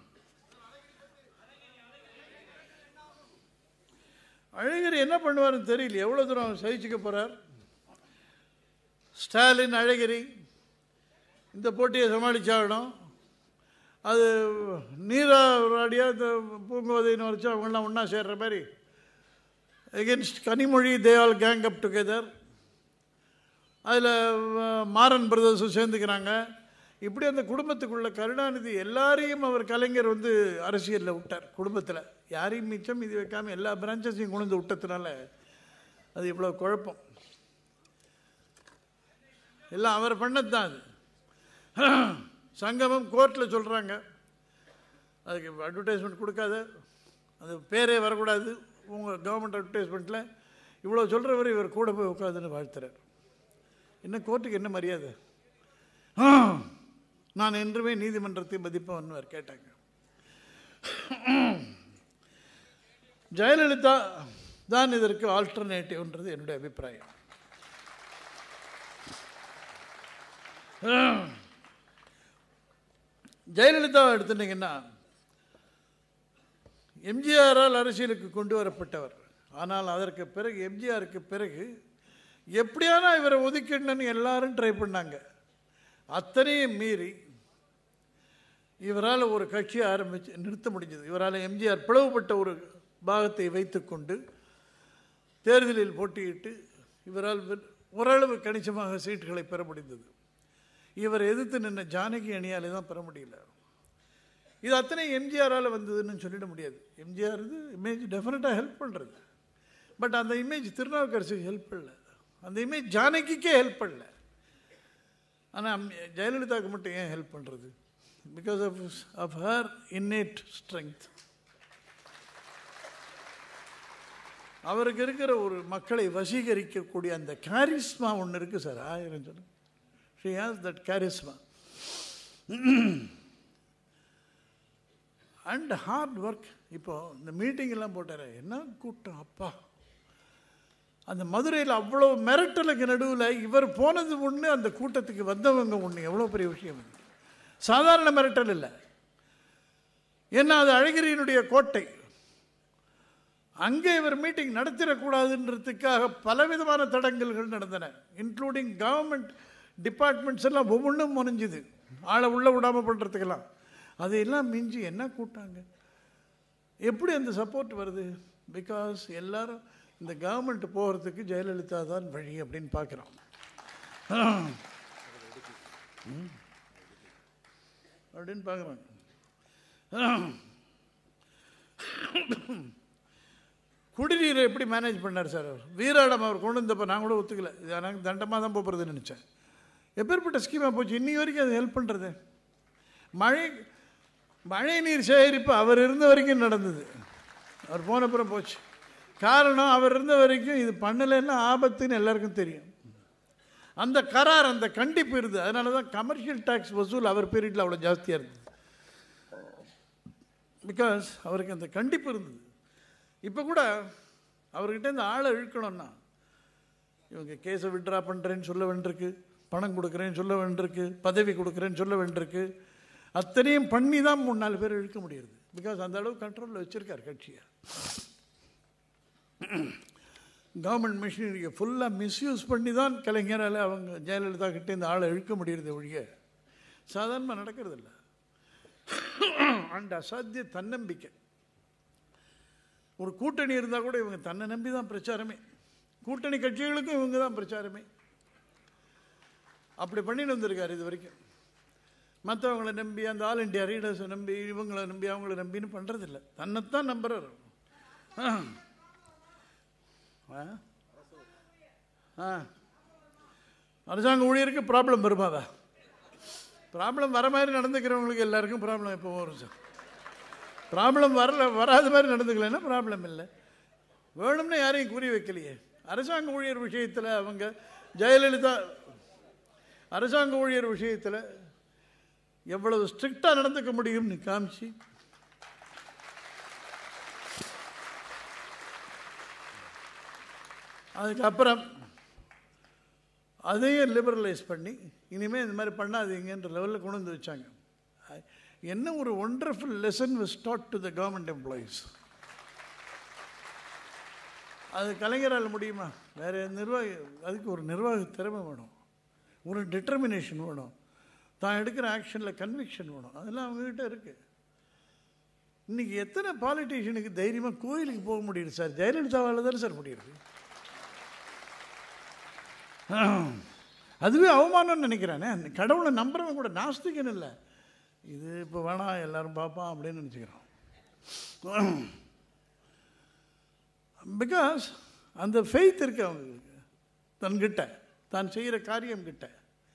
அழகிரி என்ன பண்ணுவாருன்னு தெரியல எவ்வளோ தூரம் சகிச்சுக்க போகிறார் ஸ்டாலின் அழகிரி இந்த போட்டியை சமாளிச்சாகணும் அது நீராடியாக இந்த பூங்கோதைன்னு வச்சு அவங்கெல்லாம் ஒன்றா சேர்ற மாதிரி against Kanimozhi they all gang up together அதில் மாறன் பிரதர்ஸும் சேர்ந்துக்கிறாங்க இப்படி அந்த குடும்பத்துக்குள்ள கருணாநிதி எல்லாரையும் அவர் கலைஞர் வந்து அரசியலில் விட்டார் குடும்பத்தில் யாரையும் மிச்சம் இது வைக்காமல் எல்லா பிரான்ச்சஸையும் கொண்டு வந்து விட்டதுனால அது இவ்வளோ குழப்பம் எல்லாம் அவர் பண்ணது தான் அது சங்கமம் கோர்ட்டில் சொல்கிறாங்க அதுக்கு அட்வர்டைஸ்மெண்ட் கொடுக்காத அது பேரே வரக்கூடாது உங்கள் கவர்மெண்ட் அட்வர்டைஸ்மெண்ட்டில் இவ்வளோ சொல்கிறவர் இவர் கூட போய் உட்காந்துன்னு வாழ்த்துறார் என்ன கோர்ட்டுக்கு என்ன மரியாதை ஆ, நான் என்றுமே நீதிமன்றத்தை மதிப்பவன்வர் கேட்டாங்க ஜெயலலிதா தான் இதற்கு ஆல்டர்னேட்டிவ்ன்றது என்னுடைய அபிப்பிராயம் ஆ, ஜெயலலிதாவை எடுத்துட்டீங்கன்னா எம்ஜிஆரால் அரசியலுக்கு கொண்டு வரப்பட்டவர் ஆனால் அதற்கு பிறகு எம்ஜிஆருக்கு பிறகு எப்படியானா இவரை ஒதுக்கிடணும்னு எல்லாரும் ட்ரை பண்ணாங்க அத்தனையும் மீறி இவரால் ஒரு கட்சியை ஆரம்பித்து நிறுத்த முடிஞ்சது இவரால் எம்ஜிஆர் பிளவுபட்ட ஒரு பாகத்தை வைத்துக்கொண்டு தேர்தலில் போட்டியிட்டு இவரால் வெ- ஓரளவு கணிசமாக சீட்டுகளை பெற முடிந்தது இவர் எதிர்த்து நின்ன ஜானகி அணியாலே தான் பெற முடியல இது அத்தனை எம்ஜிஆரால் வந்ததுன்னு சொல்லிட முடியாது எம்ஜிஆர் இது இமேஜ் டெஃபினட்டாக ஹெல்ப் பண்ணுறது பட் அந்த இமேஜ் திருநாவுக்கரசுக்கு ஹெல்ப் பண்ணல அந்த இமேஜ் ஜானகிக்கே ஹெல்ப் பண்ணல ஆனால் ஜெயலலிதாவுக்கு மட்டும் ஏன் ஹெல்ப் பண்ணுறது because of of her innate strength அவருக்கு இருக்கிற ஒரு மக்களை வசீகரிக்கக்கூடிய அந்த கேரிஸ்மா ஒன்று இருக்குது சார் ஆயிரம் சொல்லு she has that charisma and hard work இப்போ இந்த மீட்டிங் எல்லாம் போட்டார் என்ன கூட்டம் அப்பா அந்த மதுரையில் அவ்வளோ மிரட்டலுக்கு நடுவில் இவர் போனது ஒன்று அந்த கூட்டத்துக்கு வந்தவங்க ஒன்று எவ்வளோ பெரிய விஷயம் இது. சாதாரண மிரட்டல் இல்லை ஏன்னா அது அழகிரியினுடைய கோட்டை அங்கே இவர் மீட்டிங் நடத்திடக்கூடாதுன்றதுக்காக பலவிதமான தடங்கல்கள் நடந்தன இன்க்ளூடிங் கவர்மெண்ட் டிபார்ட்மெண்ட்ஸ் எல்லாம் ஒவ்வொன்றும் முனைஞ்சுது ஆளை உள்ள விடாமல் பண்ணுறதுக்கெல்லாம் அதையெல்லாம் மிஞ்சி என்ன கூட்டாங்க எப்படி அந்த சப்போர்ட் வருது பிகாஸ் எல்லாரும் இந்த கவர்மெண்ட் போகிறதுக்கு ஜெயலலிதா தான் வழி அப்படின்னு பார்க்குறோம் அப்படின்னு பார்க்குறாங்க குடிநீரை எப்படி மேனேஜ் பண்ணார் சார் அவர் வீராடம் அவர் கொண்டு வந்தப்போ நான் கூட ஒத்துக்கல இது எனக்கு தண்டமாக தான் போகிறதுன்னு நினச்சேன் எப்பேற்பட்ட ஸ்கீமாக போச்சு இன்னி வரைக்கும் அது ஹெல்ப் பண்ணுறது மழை மழை நீர் சேகரிப்பு அவர் இருந்த வரைக்கும் நடந்தது அவர் போனப்புறம் போச்சு காரணம் அவர் இருந்த வரைக்கும் இது பண்ணலைன்னா ஆபத்துன்னு எல்லாருக்கும் தெரியும் அந்த கரார் அந்த கண்டிப்பு இருந்தது அதனால தான் கமர்ஷியல் டேக்ஸ் வசூல் அவர் பீரியடில் அவ்வளோ ஜாஸ்தியாக இருந்தது பிகாஸ் அவருக்கு அந்த கண்டிப்பு இருந்தது இப்போ கூட அவர்கிட்ட இந்த ஆளை இழுக்கணும்னா இவங்க கேஸை விட்ரா பண்ணுறேன்னு சொல்ல வேண்டியிருக்கு பணம் கொடுக்குறேன்னு சொல்ல வேண்டியிருக்கு பதவி கொடுக்குறேன்னு சொல்ல வேண்டியிருக்கு அத்தனையும் பண்ணி தான் மூணு நாலு பேர் இழுக்க முடியுது பிகாஸ் அந்த அளவு கண்ட்ரோலில் வச்சுருக்கார் கட்சியை கவர்மெண்ட் மிஷினரியை ஃபுல்லாக மிஸ்யூஸ் பண்ணி தான் கலைஞரால் அவங்க ஜெயலலிதா கிட்டே இந்த ஆளை இழுக்க முடியுது ஒழிய சாதாரணமாக நடக்கிறதில்ல அண்ட் அசாத்திய தன்னம்பிக்கை ஒரு கூட்டணி இருந்தால் கூட இவங்க தன்னை நம்பி தான் பிரச்சாரமே கூட்டணி கட்சிகளுக்கும் இவங்க தான் பிரச்சாரமே அப்படி பண்ணிட்டு வந்திருக்காரு இது வரைக்கும் மற்றவங்கள நம்பி அந்த ஆல் இண்டியா ரீடர்ஸை நம்பி இவங்கள நம்பி அவங்கள நம்பின்னு பண்ணுறதில்ல தன்னைத்தான் நம்புறாரு ஆ ஆ? ஆ அரசாங்க ஊழியருக்கு ப்ராப்ளம் வருமாதா ப்ராப்ளம் வர மாதிரி நடந்துக்கிறவங்களுக்கு எல்லாருக்கும் ப்ராப்ளம் எப்போ வரும் சார் ப்ராப்ளம் வரல வராத மாதிரி நடந்துக்கலைன்னா ப்ராப்ளம் இல்லை வேணும்னு யாரையும் குறி வைக்கலையே அரசாங்க ஊழியர் விஷயத்தில் அவங்க ஜெயலலிதா அரசாங்க ஊழியர் விஷயத்தில் எவ்வளவு ஸ்ட்ரிக்டாக நடந்துக்க முடியும்னு காமிச்சு அதுக்கப்புறம் அதையும் லிபரலைஸ் பண்ணி இனிமேல் இந்த மாதிரி பண்ணாதீங்கன்ற லெவலில் கொண்டு வந்து வச்சாங்க என்ன ஒரு wonderful lesson was taught to the government employees அது கலைஞரால் முடியுமா வேறு நிர்வாகி அதுக்கு ஒரு நிர்வாக திறமை வேணும் ஒரு டிட்டர்மினேஷன் வேணும் தான் எடுக்கிற ஆக்ஷனில் கன்விக்ஷன் வேணும் அதெல்லாம் அவங்ககிட்ட இருக்குது இன்றைக்கி எத்தனை பாலிட்டிஷியனுக்கு தைரியமாக கோயிலுக்கு போக முடியுது சார் ஜெயலலிதாவால் தானே சார் முடியுது அதுவே அவமானம்னு நினைக்கிறானே அந்த கடவுளை நம்புறவன் கூட நாஸ்திகன் இல்லை இது இப்போ வேணாம் எல்லாரும் பார்ப்பான் அப்படின்னு நினச்சிக்கிறான் பிகாஸ் அந்த ஃபெய்த் இருக்கு அவங்களுக்கு தன்கிட்ட தான் செய்கிற காரியம் கிட்ட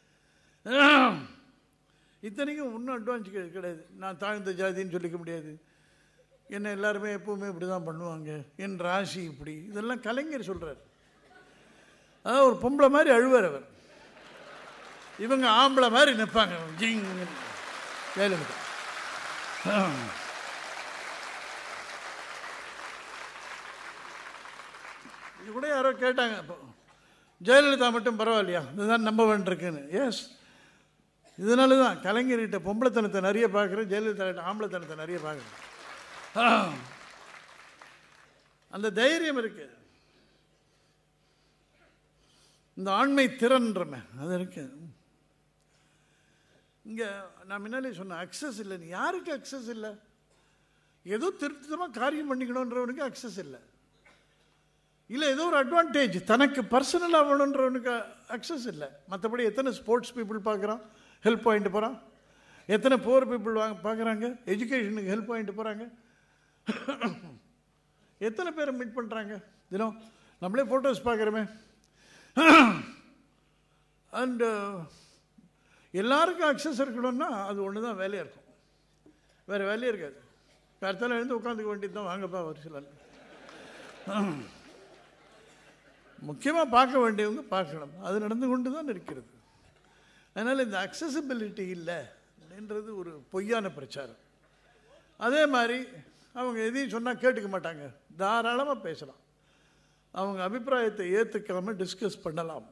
இத்தனைக்கும் இன்னும் அட்வான்ஸ் கிடையாது நான் தாழ்ந்த ஜாதின்னு சொல்லிக்க முடியாது என்ன எல்லாருமே எப்பவுமே இப்படி தான் பண்ணுவாங்க என் ராசி இப்படி இதெல்லாம் கலைஞர் சொல்கிறார் அதாவது ஒரு பொம்பளை மாதிரி அழுவார் அவர் இவங்க ஆம்பளை மாதிரி நிற்பாங்க ஜிங் ஜெயலலிதா இது கூட யாரோ கேட்டாங்க அப்போ ஜெயலலிதா மட்டும் பரவாயில்லையா இதுதான் நம்ப வேண்டியிருக்குன்னு எஸ் இதனால தான் கலைஞர்கிட்ட பொம்பளைத்தனத்தை நிறைய பார்க்குறேன் ஜெயலலிதா கிட்ட ஆம்பளைத்தனத்தை நிறைய பார்க்குறேன் அந்த தைரியம் இருக்கு இந்த ஆண்மை திறன்றமே அது இருக்கு இங்கே நான் முன்னாலே சொன்னேன் அக்சஸ் இல்லை யாருக்கு அக்சஸ் இல்லை ஏதோ திருத்தமாக காரியம் பண்ணிக்கணுன்றவனுக்கு அக்சஸ் இல்லை இல்லை ஏதோ ஒரு அட்வான்டேஜ் தனக்கு பர்சனலாக வேணுன்றவனுக்கு அக்சஸ் இல்லை மற்றபடி எத்தனை ஸ்போர்ட்ஸ் பீப்புள் பார்க்குறான் ஹெல்ப் பாயிண்ட் போகிறான் எத்தனை போர் பீப்புள் வாங்க பார்க்குறாங்க எஜுகேஷனுக்கு ஹெல்ப் பாயிண்ட் போகிறாங்க எத்தனை பேரை மீட் பண்ணுறாங்க தினம் நம்மளே ஃபோட்டோஸ் பார்க்குறோமே அண்டு எல்லாருக்கும் அக்சஸ் இருக்கணும்னா அது ஒன்று தான் வேலையாக இருக்கும் வேறு வேலையே இருக்காது அடுத்தால எழுந்து உட்காந்துக்க வேண்டியது தான் வாங்கப்பா ஒரு சில முக்கியமாக பார்க்க வேண்டியவங்க பார்க்கணும் அது நடந்து கொண்டு தான் இருக்கிறது அதனால் இந்த அக்சசிபிலிட்டி இல்லை அப்படின்றது ஒரு பொய்யான பிரச்சாரம் அதே மாதிரி அவங்க எதையும் சொன்னால் கேட்டுக்க மாட்டாங்க தாராளமாக பேசலாம் அவங்க அபிப்பிராயத்தை ஏற்றுக்காமல் டிஸ்கஸ் பண்ணலாம்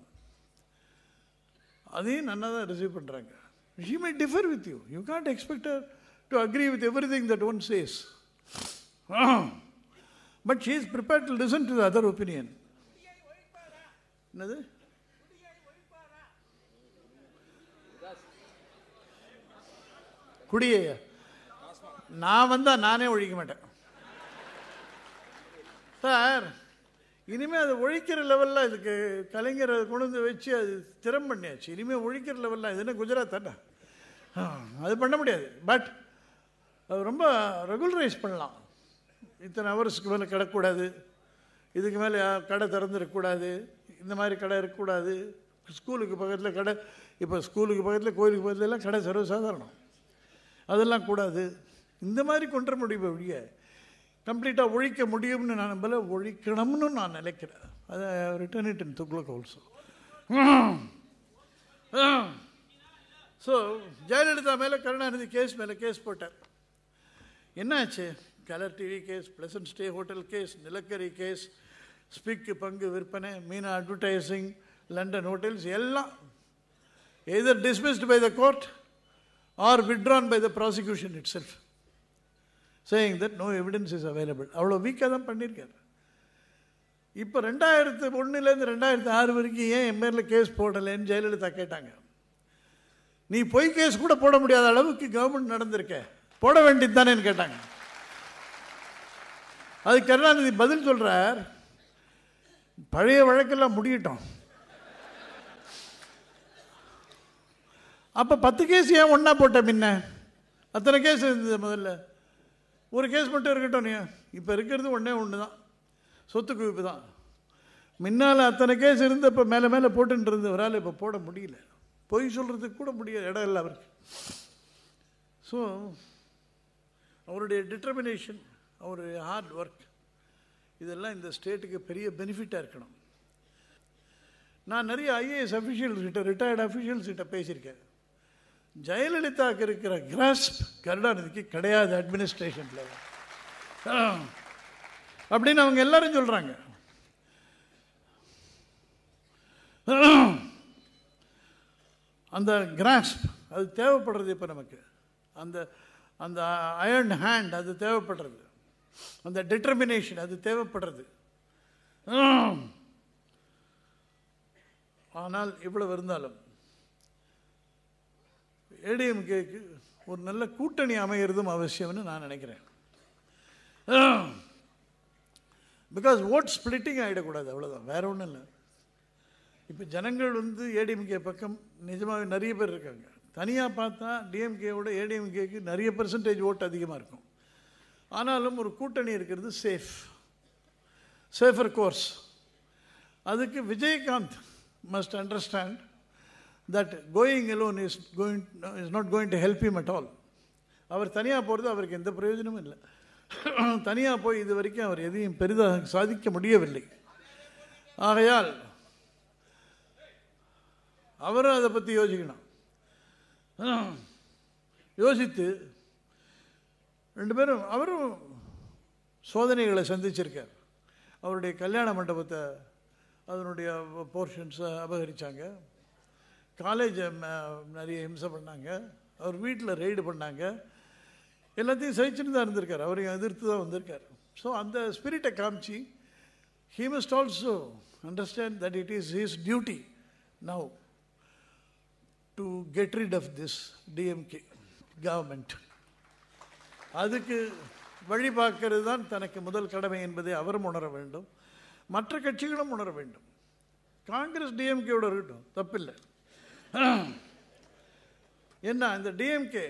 அதையும் நல்லா தான் ரிசீவ் பண்ணுறாங்க she may differ with you you can't expect to agree with everything that one says but she is prepare to listen to other opinion என்னது குடியே நான் வந்தால் நானே ஒழிக்க மாட்டேன் சார் இனிமேல் அதை ஒழிக்கிற லெவலில் இதுக்கு கலைஞர் அதை கொண்டு வந்து வச்சு அது திறம் பண்ணியாச்சு இனிமேல் ஒழிக்கிற லெவலில் இது என்ன குஜராத் தானே ஆ, அது பண்ண முடியாது பட் அது ரொம்ப ரெகுலரைஸ் பண்ணலாம் இத்தனை ஹவர்ஸ்க்கு மேலே கிடக்கூடாது இதுக்கு மேலே கடை திறந்துருக்கக்கூடாது இந்த மாதிரி கடை இருக்கக்கூடாது ஸ்கூலுக்கு பக்கத்தில் கடை இப்போ ஸ்கூலுக்கு பக்கத்தில் கோயிலுக்கு பக்கத்துல எல்லாம் கடை சர்வசாதாரணம் அதெல்லாம் கூடாது இந்த மாதிரி கொண்டு வர முடியும் ஒழிய கம்ப்ளீட்டாக ஒழிக்க முடியும்னு நான் நம்பல ஒழிக்கணும்னு நான் நினைக்கிறேன் அதை return it in Tughlaq also so Jayalalithaa மேலே கருணாநிதி கேஸ் மேலே கேஸ் போட்டார் என்னாச்சு colour TV case pleasant stay hotel case நிலக்கரி கேஸ் ஸ்பிக்கு பங்கு விற்பனை மீனா அட்வர்டைசிங் லண்டன் ஹோட்டல்ஸ் எல்லாம் either dismissed by the court or withdrawn by the prosecution itself saying that no evidence is available அவ்வளோ வீக்காக தான் பண்ணியிருக்காரு இப்போ ரெண்டாயிரத்து ஒன்றுலேருந்து ரெண்டாயிரத்து ஆறு வரைக்கும் ஏன் என் பேரில் கேஸ் போடலைன்னு ஜெயலலிதா கேட்டாங்க நீ பொய் கேஸ் கூட போட முடியாத அளவுக்கு கவர்மெண்ட் நடந்திருக்க போட வேண்டியது தானேன்னு கேட்டாங்க அது கருணாநிதி பதில் சொல்றார் பழைய வழக்கெல்லாம் முடியட்டும் அப்போ பத்து கேஸ் ஏன் ஒன்றா போட்ட முன்ன அத்தனை கேஸ் இருந்தது முதல்ல ஒரு கேஸ் மட்டும் இருக்கட்டும் நீ இப்போ இருக்கிறது ஒன்றே ஒன்று தான் சொத்து குவிப்பு தான் முன்னால் அத்தனை கேஸ் இருந்து இப்போ மேலே மேலே போட்டுட்டு இருந்தவரால் இப்போ போட முடியல பொய் சொல்கிறதுக்கு கூட முடியாது இடம் இல்லை அவருக்கு ஸோ அவருடைய டிட்டர்மினேஷன் அவருடைய ஹார்ட் ஒர்க் இதெல்லாம் இந்த ஸ்டேட்டுக்கு பெரிய பெனிஃபிட்டாக இருக்கணும் நான் நிறைய ஐஏஎஸ் அஃபிஷியல்ஸ் கிட்ட ரிட்டையர்டு அஃபிஷியல்ஸ் கிட்ட பேசியிருக்கேன் ஜெயலலிதாவுக்கு இருக்கிற கிராஸ்ப் கருணாநிதிக்கு கிடையாது அட்மினிஸ்ட்ரேஷனில் அப்படின்னு அவங்க எல்லாரும் சொல்கிறாங்க அந்த கிராஸ்ப் அது தேவைப்படுறது இப்போ நமக்கு அந்த அந்த அயர்ன் ஹேண்ட் அது தேவைப்படுறது அந்த டிட்டர்மினேஷன் அது தேவைப்படுறது ஆனால் இவ்வளவு இருந்தாலும் ஏடிஎம்கேக்கு ஒரு நல்ல கூட்டணி அமைகிறதும் அவசியம்னு நான் நினைக்கிறேன் பிகாஸ் ஓட் ஸ்பிளிட்டிங் ஆகிடக்கூடாது அவ்வளோதான் வேற ஒன்றும் இல்லை இப்போ ஜனங்கள் வந்து ஏடிஎம்கே பக்கம் நிஜமாகவே நிறைய பேர் இருக்காங்க தனியாக பார்த்தா டிஎம்கேவோட ஏடிஎம்கேக்கு நிறைய பர்சன்டேஜ் ஓட்டு அதிகமாக இருக்கும் ஆனாலும் ஒரு கூட்டணி இருக்கிறது சேஃப் சேஃபர் கோர்ஸ் அதுக்கு Vijayakanth must understand that going alone is going is not going to help him at all அவர் தனியாக போகிறது அவருக்கு எந்த பிரயோஜனமும் இல்லை தனியாக போய் இது வரைக்கும் அவர் எதையும் பெரிதாக சாதிக்க முடியவில்லை ஆகையால் அவரும் அதை பற்றி யோசிக்கணும் யோசித்து ரெண்டு பேரும் அவரும் சோதனைகளை சந்திச்சிருக்கார் அவருடைய கல்யாண மண்டபத்தை அதனுடைய போர்ஷன்ஸை அபகரித்தாங்க காலேஜை நிறைய ஹிம்சை பண்ணாங்க அவர் வீட்டில் ரெய்டு பண்ணாங்க எல்லாத்தையும் சகிச்சுட்டு தான் இருந்திருக்கார் அவரையும் எதிர்த்து தான் வந்திருக்கார் ஸோ அந்த ஸ்பிரிட்டை காமிச்சு he must also understand that it is his duty now to get rid of this DMK government அதுக்கு வழி பார்க்கிறது தான் தனக்கு முதல் கடமை என்பதை அவரும் உணர வேண்டும் மற்ற கட்சிகளும் உணர வேண்டும் காங்கிரஸ் டிஎம்கேயோட இருக்கட்டும் தப்பில்லை என்ன இந்த டிஎம்கே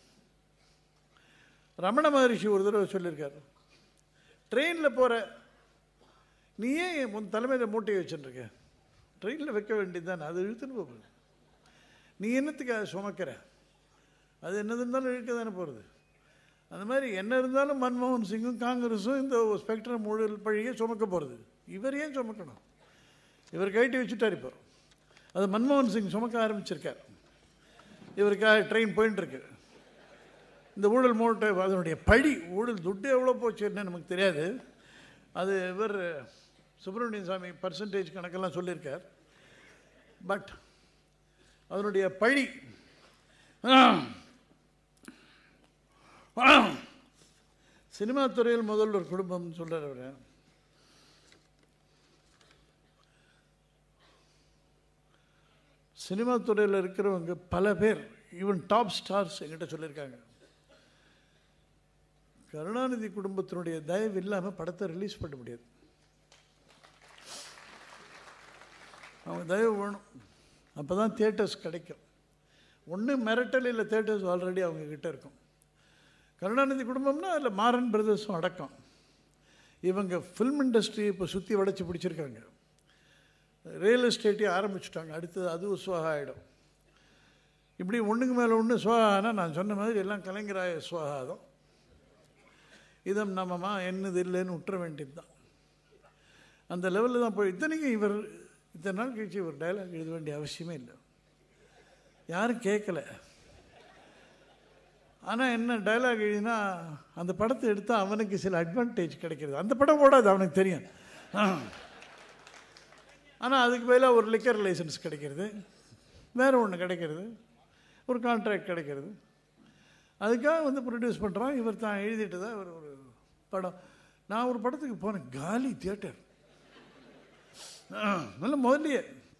ரமண மகரிஷி ஒரு தடவை சொல்லியிருக்காரு ட்ரெயினில் போகிற நீ ஏன் உன் தலைமையில் மூட்டையை வச்சுருக்க ட்ரெயினில் வைக்க வேண்டியது தானே அது இழுத்துன்னு போகுது நீ என்னத்துக்கு அதை சுமக்கிற அது என்னது இருந்தாலும் இழுக்க தானே போகிறது அந்த மாதிரி என்ன இருந்தாலும் மன்மோகன் சிங்கும் காங்கிரஸும் இந்த ஸ்பெக்ட்ரம் ஊழல் பழியை சுமக்க போகிறது இவர் ஏன் சுமக்கணும் இவர் கைட்டி வச்சுட்டார் இப்போ அது மன்மோகன் சிங் சுமக்க ஆரம்பிச்சிருக்கார் இவருக்காக ட்ரெயின் போயின்னு இருக்கு இந்த ஊழல் மூட்டை அதனுடைய பழி ஊழல் துட்டு எவ்வளோ போச்சுன்னு நமக்கு தெரியாது அது இவர் சுப்பிரமணியன் சாமி பர்சன்டேஜ் கணக்கெல்லாம் சொல்லியிருக்கார் பட் அதனுடைய பழி சினிமா துறையில் முதல் ஒரு குடும்பம் சொல்கிறார் அவர் சினிமா துறையில் இருக்கிறவங்க பல பேர் ஈவன் டாப் ஸ்டார்ஸ் எங்கிட்ட சொல்லியிருக்காங்க கருணாநிதி குடும்பத்தினுடைய தயவு இல்லாமல் படத்தை ரிலீஸ் பண்ண முடியாது அவங்க தயவு வேணும் அப்போ தான் தியேட்டர்ஸ் கிடைக்கும் ஒன்று மிரட்டல் இல்லை தேட்டர்ஸ் ஆல்ரெடி அவங்க கிட்ட இருக்கும் கருணாநிதி குடும்பம்னா அதில் மாறன் பிரதர்ஸும் அடக்கம் இவங்க ஃபில்ம் இண்டஸ்ட்ரி இப்போ சுற்றி வளைச்சி பிடிச்சிருக்காங்க ரியல் எஸ்டேட்டே ஆரம்பிச்சுட்டாங்க அடுத்தது அதுவும் சுவாகா ஆகிடும் இப்படி ஒன்றுக்கு மேலே ஒன்று சுவாகானா நான் சொன்ன மாதிரி எல்லாம் கலைஞராய சுவாகாதம் இதம் நம்மமா என்னது இல்லைன்னு விட்டுற வேண்டியது தான் அந்த லெவலில் தான் போய் இத்தனைக்கும் இவர் இத்தனை நாள் கழிச்சு இவர் டைலாக் எழுத வேண்டிய அவசியமே இல்லை யாரும் கேட்கல ஆனால் என்ன டைலாக் எழுதினா அந்த படத்தை எடுத்தால் அவனுக்கு சில அட்வான்டேஜ் கிடைக்கிறது அந்த படம் ஓடாது அவனுக்கு தெரியும் ஆனால் அதுக்கு பதிலாக ஒரு லிக்கர் லைசன்ஸ் கிடைக்கிறது வேறு ஒன்று கிடைக்கிறது ஒரு கான்ட்ராக்ட் கிடைக்கிறது அதுக்காக வந்து ப்ரொடியூஸ் பண்ணுறான் இவர் தான் எழுதிட்டு தான் ஒரு ஒரு படம் நான் ஒரு படத்துக்கு போனேன் காலி தியேட்டர் நல்ல முதல்லையே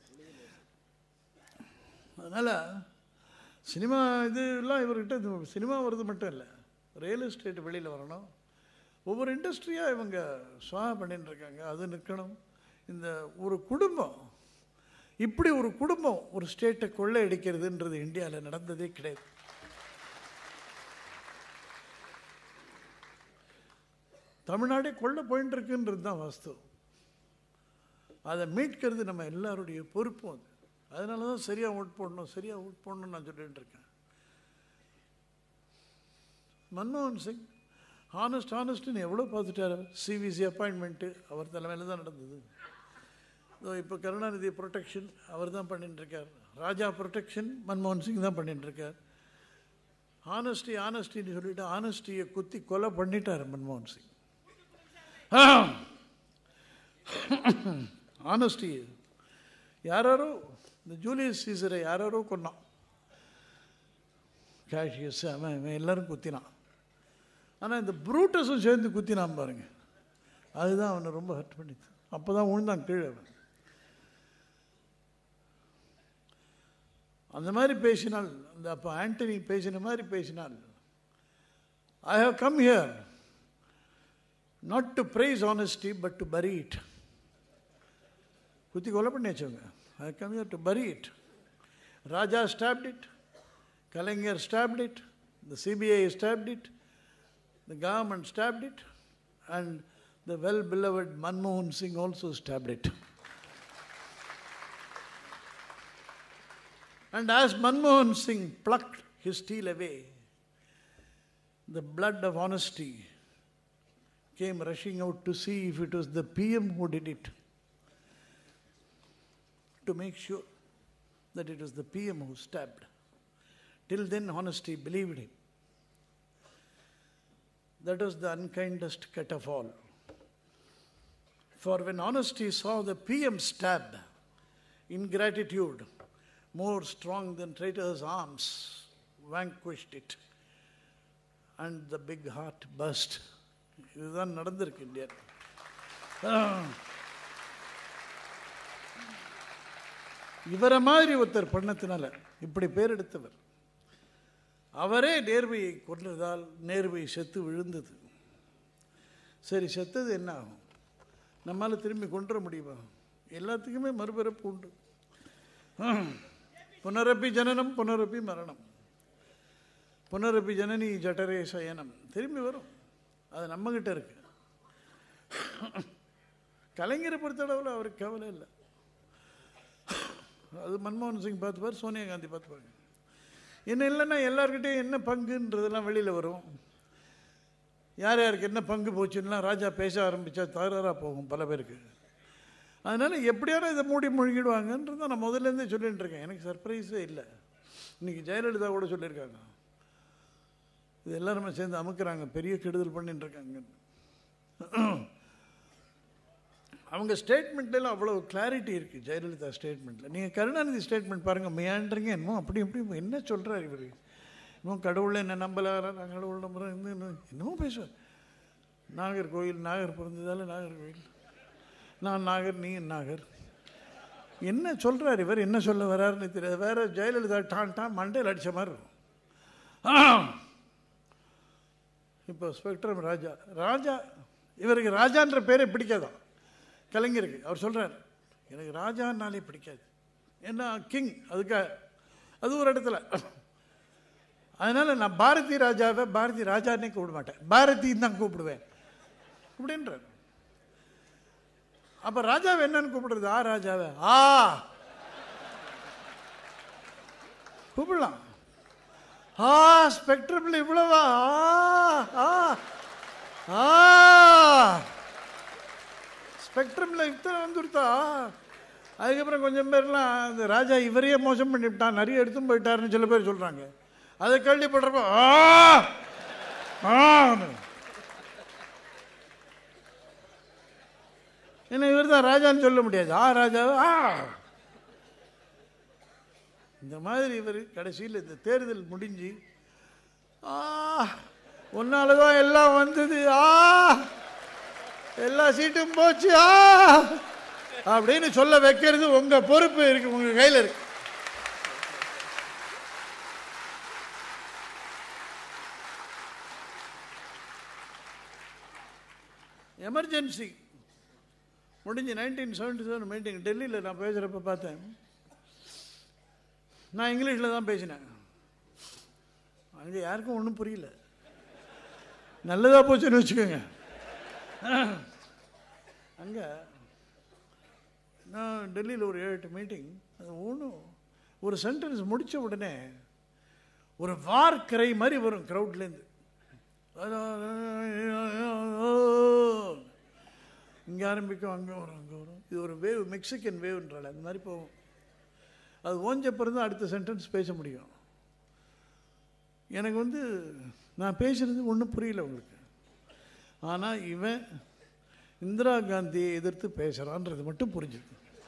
அதனால் சினிமா இதெல்லாம் இவர்கிட்ட இது சினிமா வருது மட்டும் இல்லை ரியல் எஸ்டேட் வெளியில் வரணும் ஒவ்வொரு இண்டஸ்ட்ரியாக இவங்க சுவா பண்ணிட்டு இருக்காங்க அது நிற்கணும் இந்த ஒரு குடும்பம் இப்படி ஒரு குடும்பம் ஒரு ஸ்டேட்டை கொள்ளையடிக்கிறதுன்றது இந்தியாவில் நடந்ததே கிடையாது தமிழ்நாடே கொள்ள போயின்னு இருக்குன்றது தான் வாஸ்தவம் அதை மீட்கிறது நம்ம எல்லாருடைய பொறுப்பும் அது அதனால தான் சரியாக ஓட் போடணும் சரியாக ஓட் போடணும்னு நான் சொல்லிட்டு இருக்கேன் மன்மோகன் சிங் ஹானஸ்ட் ஹானஸ்ட்னு எவ்வளோ பார்த்துட்டாரு சிவிசி அப்பாயின்மெண்ட்டு அவர் தலைமையில் தான் நடந்தது இதோ இப்போ கருணாநிதி ப்ரொடெக்ஷன் அவர் தான் பண்ணிட்டுருக்கார் ராஜா ப்ரொடெக்ஷன் மன்மோகன் சிங் தான் பண்ணிட்டுருக்கார் ஆனஸ்டி ஆனஸ்டின்னு சொல்லிட்டு ஆனஸ்டியை குத்தி கொலை பண்ணிட்டார் மன்மோகன் சிங் ஆனஸ்டி யாராரோ இந்த ஜூலியஸ் சீசரை யாராரோ கொன்னான் கேஷியஸ் அவன் இவன் எல்லாரும் குத்தினான் ஆனால் இந்த ப்ரூட்டஸும் சேர்ந்து குத்தினான் பாருங்க அதுதான் அவனை ரொம்ப ஹர்ட் பண்ணிது அப்போ தான் விழுந்தான் கீழே அவன் அந்த மாதிரி பேசினால் அந்த அப்போ ஆண்டனி பேசின மாதிரி பேசினால் I have come here not to praise honesty but to bury it குத்தி கொலை பண்ணி வச்சவங்க I come here to bury it Raja stopped it Kalaignar stopped it the CBI stopped it the government stopped it and the well beloved மன்மோகன் Singh also stopped it And as Manmohan Singh plucked his steel away, the blood of honesty came rushing out to see if it was the PM who did it, to make sure that it was the PM who stabbed. Till then, honesty believed him. That was the unkindest cut of all. For when honesty saw the PM stab, ingratitude, more strong than traitor's arms, vanquished it. And the big heart burst. இதுதான் நடந்திருக்கு India இவரை மாதிரி ஒருத்தர் பண்ணத்தினால இப்படி பேர் எடுத்தவர் அவரே நேர்மையை கொன்றதால் நேர்மை செத்து விழுந்தது சரி செத்தது என்ன ஆகும் நம்மால் திரும்பி கொண்டுற முடியுமா எல்லாத்துக்குமே மறுபிறப்பு உண்டு புனரப்பி ஜனனம் புனரப்பி மரணம் புனரப்பி ஜனனி ஜட்டரே சயனம் திரும்பி வரும் அது நம்மக்கிட்ட இருக்கு கலைஞரை பொறுத்தளவில் அவருக்கு கவலை இல்லை அது மன்மோகன் சிங் பார்த்துப்பார் சோனியா காந்தி பார்த்துப்பாங்க என்ன இல்லைன்னா எல்லார்கிட்டையும் என்ன பங்குன்றதெல்லாம் வெளியில் வரும் யார் யாருக்கு என்ன பங்கு போச்சுன்னா ராஜா பேச ஆரம்பித்தா தகராறாக போகும் பல பேருக்கு அதனால் எப்படியாரும் இதை மூடி முழுகிடுவாங்கன்றதை நான் முதல்லேருந்தே சொல்லிட்டு இருக்கேன் எனக்கு சர்ப்ரைஸே இல்லை இன்றைக்கி ஜெயலலிதா கூட சொல்லியிருக்காங்க இது எல்லாருமே சேர்ந்து அமுக்குறாங்க பெரிய கெடுதல் பண்ணிட்டு இருக்காங்க அவங்க ஸ்டேட்மெண்ட்லாம் அவ்வளோ கிளாரிட்டி இருக்குது ஜெயலலிதா ஸ்டேட்மெண்ட்டில் நீங்கள் கருணாநிதி ஸ்டேட்மெண்ட் பாருங்கள் மியான்றீங்க என்னமோ அப்படி இப்படி என்ன சொல்கிறார் இவர் இன்னும் கடவுளை என்ன நம்பலாரா நான் கடவுள் நம்புகிறேன் இன்னும் இன்னும் என்னமோ பேசுவார் நாகர்கோயில் நாகர் பிறந்ததால நாகர்கோயில் நான் நாகர் நீ நாகர் என்ன சொல்கிறார் இவர் என்ன சொல்ல வர்றாருன்னு தெரியாது வேற ஜெயலலிதா டான் டான் மண்டையில் அடித்த மாதிரி இருக்கும் இப்போ ஸ்பெக்ட்ரம் ராஜா ராஜா இவருக்கு ராஜான்ற பேரே பிடிக்காதான் கலைஞருக்கு அவர் சொல்கிறார் எனக்கு ராஜான்னாலே பிடிக்காது ஏன்னா கிங் அதுக்காக அது ஒரு இடத்துல அதனால் நான் பாரதி ராஜாவை பாரதி ராஜானே கூப்பிட மாட்டேன் பாரதின்னு தான் கூப்பிடுவேன் அப்படின்றார் அப்போ ராஜாவை என்னன்னு கூப்பிடுறது ஆ ராஜாவை ஆ கூப்பிடலாம் ஆ ஸ்பெக்ட்ரமில் இவ்வளவா ஆ ஆ ஸ்பெக்ட்ரமில் இத்தனை வந்துருத்தா அதுக்கப்புறம் கொஞ்சம் பேர்லாம் அந்த ராஜா இவரையே மோசம் பண்ணிவிட்டான் நிறைய எடுத்தும் போயிட்டாருன்னு சில பேர் சொல்கிறாங்க அதை கேள்விப்படுறப்போ ஆ ஆ ஏன்னா இவர் தான் ராஜான்னு சொல்ல முடியாது ஆ ராஜாவை ஆ இந்த மாதிரி இவர் கடைசியில் இந்த தேர்தல் முடிஞ்சு ஆ உன்னால தான் எல்லாம் வந்தது ஆ எல்லா சீட்டும் போச்சு ஆ அப்படின்னு சொல்ல வைக்கிறது உங்க பொறுப்பு இருக்கு உங்க கையில் இருக்கு எமர்ஜென்சி முடிஞ்சு நைன்டீன் செவன்டி செவன் மீட்டிங் டெல்லியில் நான் பேசுகிறப்ப பார்த்தேன் நான் இங்கிலீஷில் தான் பேசினேன் அங்கே யாருக்கும் ஒன்றும் புரியல நல்லதாக போச்சுன்னு வச்சுக்கோங்க அங்கே நான் டெல்லியில் ஒரு ஏழு எட்டு மீட்டிங் அது ஒன்றும் ஒரு சென்டென்ஸ் முடித்த உடனே ஒரு வார்க்கரை மாதிரி வரும் க்ரௌட்லேருந்து இங்கே ஆரம்பிக்கும் அங்கே வரும் அங்கே வரும் இது ஒரு வேவ் மெக்சிகன் வேவ்ன்றால அந்த மாதிரி போகும் அது ஓஞ்ச பிறகு தான் அடுத்த சென்டென்ஸ் பேச முடியும் எனக்கு வந்து நான் பேசுகிறது ஒன்றும் புரியல உங்களுக்கு ஆனால் இவன் இந்திரா காந்தியை எதிர்த்து பேசுகிறான்றது மட்டும் புரிஞ்சுது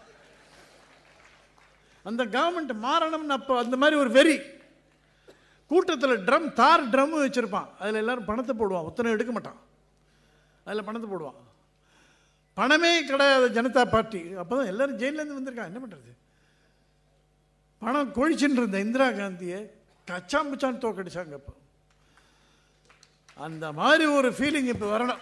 அந்த கவர்மெண்ட் மாறணும்னு அப்போ அந்த மாதிரி ஒரு வெறி கூட்டத்தில் ட்ரம் தார் ட்ரம் வச்சுருப்பான் அதில் எல்லாரும் பணத்தை போடுவான் ஒத்தனை எடுக்க மாட்டான் அதில் பணத்தை போடுவான் பணமே கிடையாது ஜனதா பார்ட்டி அப்போ தான் எல்லோரும் ஜெயிலேருந்து வந்திருக்கான் என்ன பண்ணுறது பணம் கொழிச்சுன்னு இருந்த இந்திரா காந்தியை கச்சாம்புச்சான் தோக்கடிச்சாங்க இப்போ அந்த மாதிரி ஒரு ஃபீலிங் இப்போ வரணும்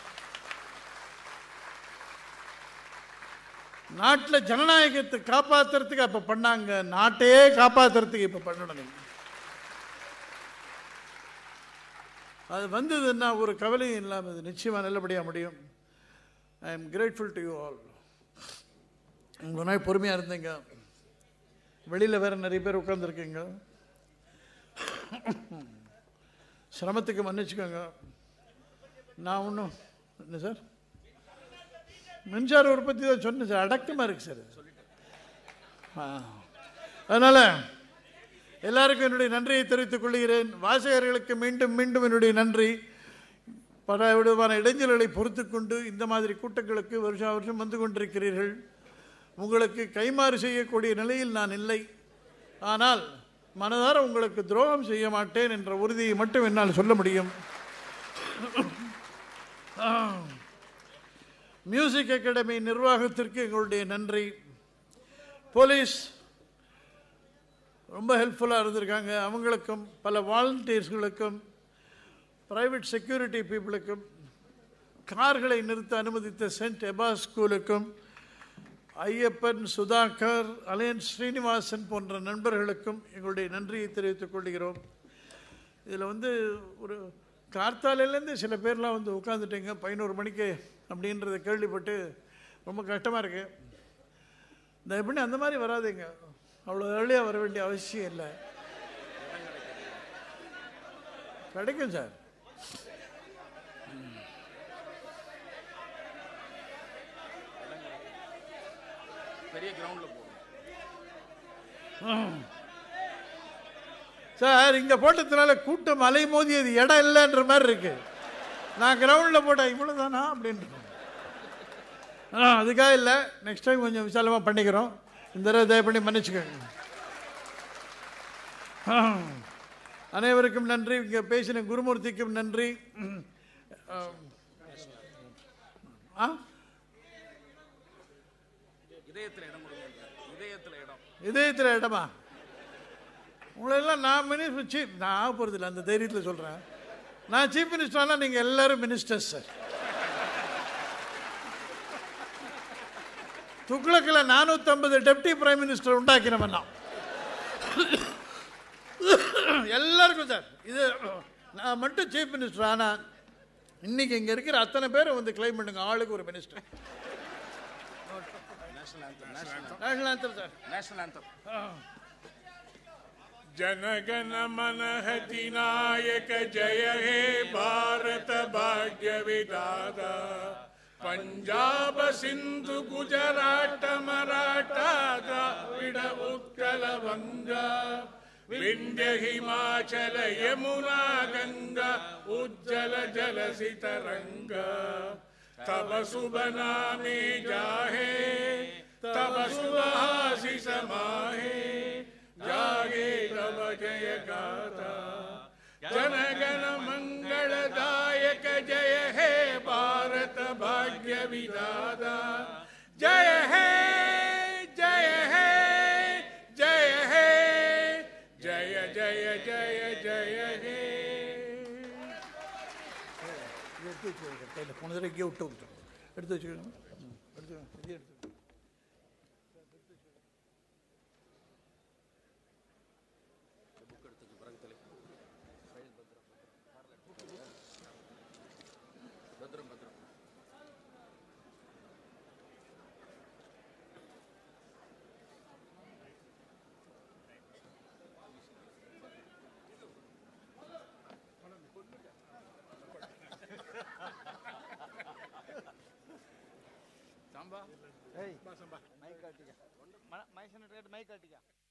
நாட்டில் ஜனநாயகத்தை காப்பாற்றுறதுக்கு அப்போ பண்ணாங்க நாட்டையே காப்பாற்றுறதுக்கு இப்போ பண்ணணும் அது வந்ததுன்னா ஒரு கவலையும் இல்லாமல் இது நிச்சயமாக நல்லபடியாக முடியும் I am grateful to you all உங்கள் நாள் பொறுமையாக இருந்தீங்க வெளியில் வேறு நிறைய பேர் உட்காந்துருக்கீங்க சிரமத்துக்கு மன்னிச்சுக்கோங்க நான் ஒன்றும் என்ன சார் மின்சார உற்பத்தி தான் சொன்னேன் சார் அடக்கமாக இருக்குது சார் அதனால் எல்லாருக்கும் என்னுடைய நன்றியை தெரிவித்துக் கொள்கிறேன் வாசகர்களுக்கு மீண்டும் மீண்டும் என்னுடைய நன்றி பல விதமான இடைஞ்சல்களை பொறுத்து கொண்டு இந்த மாதிரி கூட்டங்களுக்கு வருஷா வருஷம் வந்து கொண்டிருக்கிறீர்கள் உங்களுக்கு கைமாறு செய்யக்கூடிய நிலையில் நான் இல்லை ஆனால் மனதார உங்களுக்கு துரோகம் செய்ய மாட்டேன் என்ற உறுதியை மட்டும் என்னால் சொல்ல முடியும் மியூசிக் அகாடமி நிர்வாகத்திற்கு எங்களுடைய நன்றி போலீஸ் ரொம்ப ஹெல்ப்ஃபுல்லாக இருந்திருக்காங்க அவங்களுக்கும் பல வாலண்டியர்ஸ்களுக்கும் ப்ரைவேட் செக்யூரிட்டி பீப்புளுக்கும் கார்களை நிறுத்த அனுமதித்த சென்ட் எபா ஸ்கூலுக்கும் ஐயப்பன் சுதாகர் அலையன் ஸ்ரீனிவாசன் போன்ற நண்பர்களுக்கும் எங்களுடைய நன்றியை தெரிவித்துக் கொள்கிறோம் இதில் வந்து ஒரு கார்த்தாலையிலேருந்து சில பேர்லாம் வந்து உட்காந்துட்டீங்க பதினோரு மணிக்கு அப்படின்றத கேள்விப்பட்டு ரொம்ப கஷ்டமாக இருக்குது இந்த எப்படி அந்த மாதிரி வராதுங்க அவ்வளோ ஏர்லியாக வர வேண்டிய அவசியம் இல்லை கிடைக்கும் சார் பெரிய கிரவுண்ட்ல போடும் சார் இங்கே போட்டதுனால கூட்டம் அலை மோதியது இடம் இல்லைன்ற மாதிரி இருக்கு நான் கிரவுண்டில் போட்டேன் இவ்வளோ தானா அப்படின்னு ஆ அதுக்காக இல்லை நெக்ஸ்ட் டைம் கொஞ்சம் விசாலமாக பண்ணிக்கிறோம் இந்த தடவை தயவு பண்ணி மன்னிச்சுக்கோங்க ஆ. அனைவருக்கும் நன்றி இங்கே பேசின குருமூர்த்திக்கும் நன்றி ம். ஆ. ஆ இதயத்துல இடம் கொடுங்க இதயத்துல இடம் இதயத்தில் இடமா உங்களெல்லாம் நான் மினிஸ்டர் சீஃப் நான் ஆக போகிறதில்ல அந்த தைரியத்தில் சொல்கிறேன் நான் சீஃப் மினிஸ்டர்னா நீங்கள் எல்லாரும் மினிஸ்டர்ஸ் சார் துக்ளக்கில் நானூற்றம்பது டெப்டி பிரைம் மினிஸ்டர் உண்டாக்கினவன் நான் எல்லாருக்கும் சார் இது நான் மட்டும் சீஃப் மினிஸ்டர் ஆனால் இன்னைக்கு இங்கே இருக்கிற அத்தனை பேரை வந்து கிளைம் பண்ணுங்க ஆளுக்கு ஒரு minister national anthem national national answer sir national anthem जनगण मन नायक जय हे भारत भाग्य विदाता पंजाब सिंधु गुजरात मराठा द्राविड उत्कल वंगा विंध्य हिमाचल यमुना गंगा उज्जल जल सितरंगा तब शुभ नामे जाहे तब शुभ आशीष माहे जागे तब जय गाथा जनगण मंगलदायक जय हे भारत भाग्य विदाता जय हे जय हे जय हे जय जय जय जय हे எடுத்து வச்சுக்கோங்க கையில் போன தடவை இங்கே விட்டு விட்டுரும் எடுத்து வச்சுக்கோங்க ம், எடுத்துக்கோங்க இதையும் எடுத்து பத்ரம் பத்ரம் சாம்பா மைக் காட்டிக்க மைக் காட்டிக்க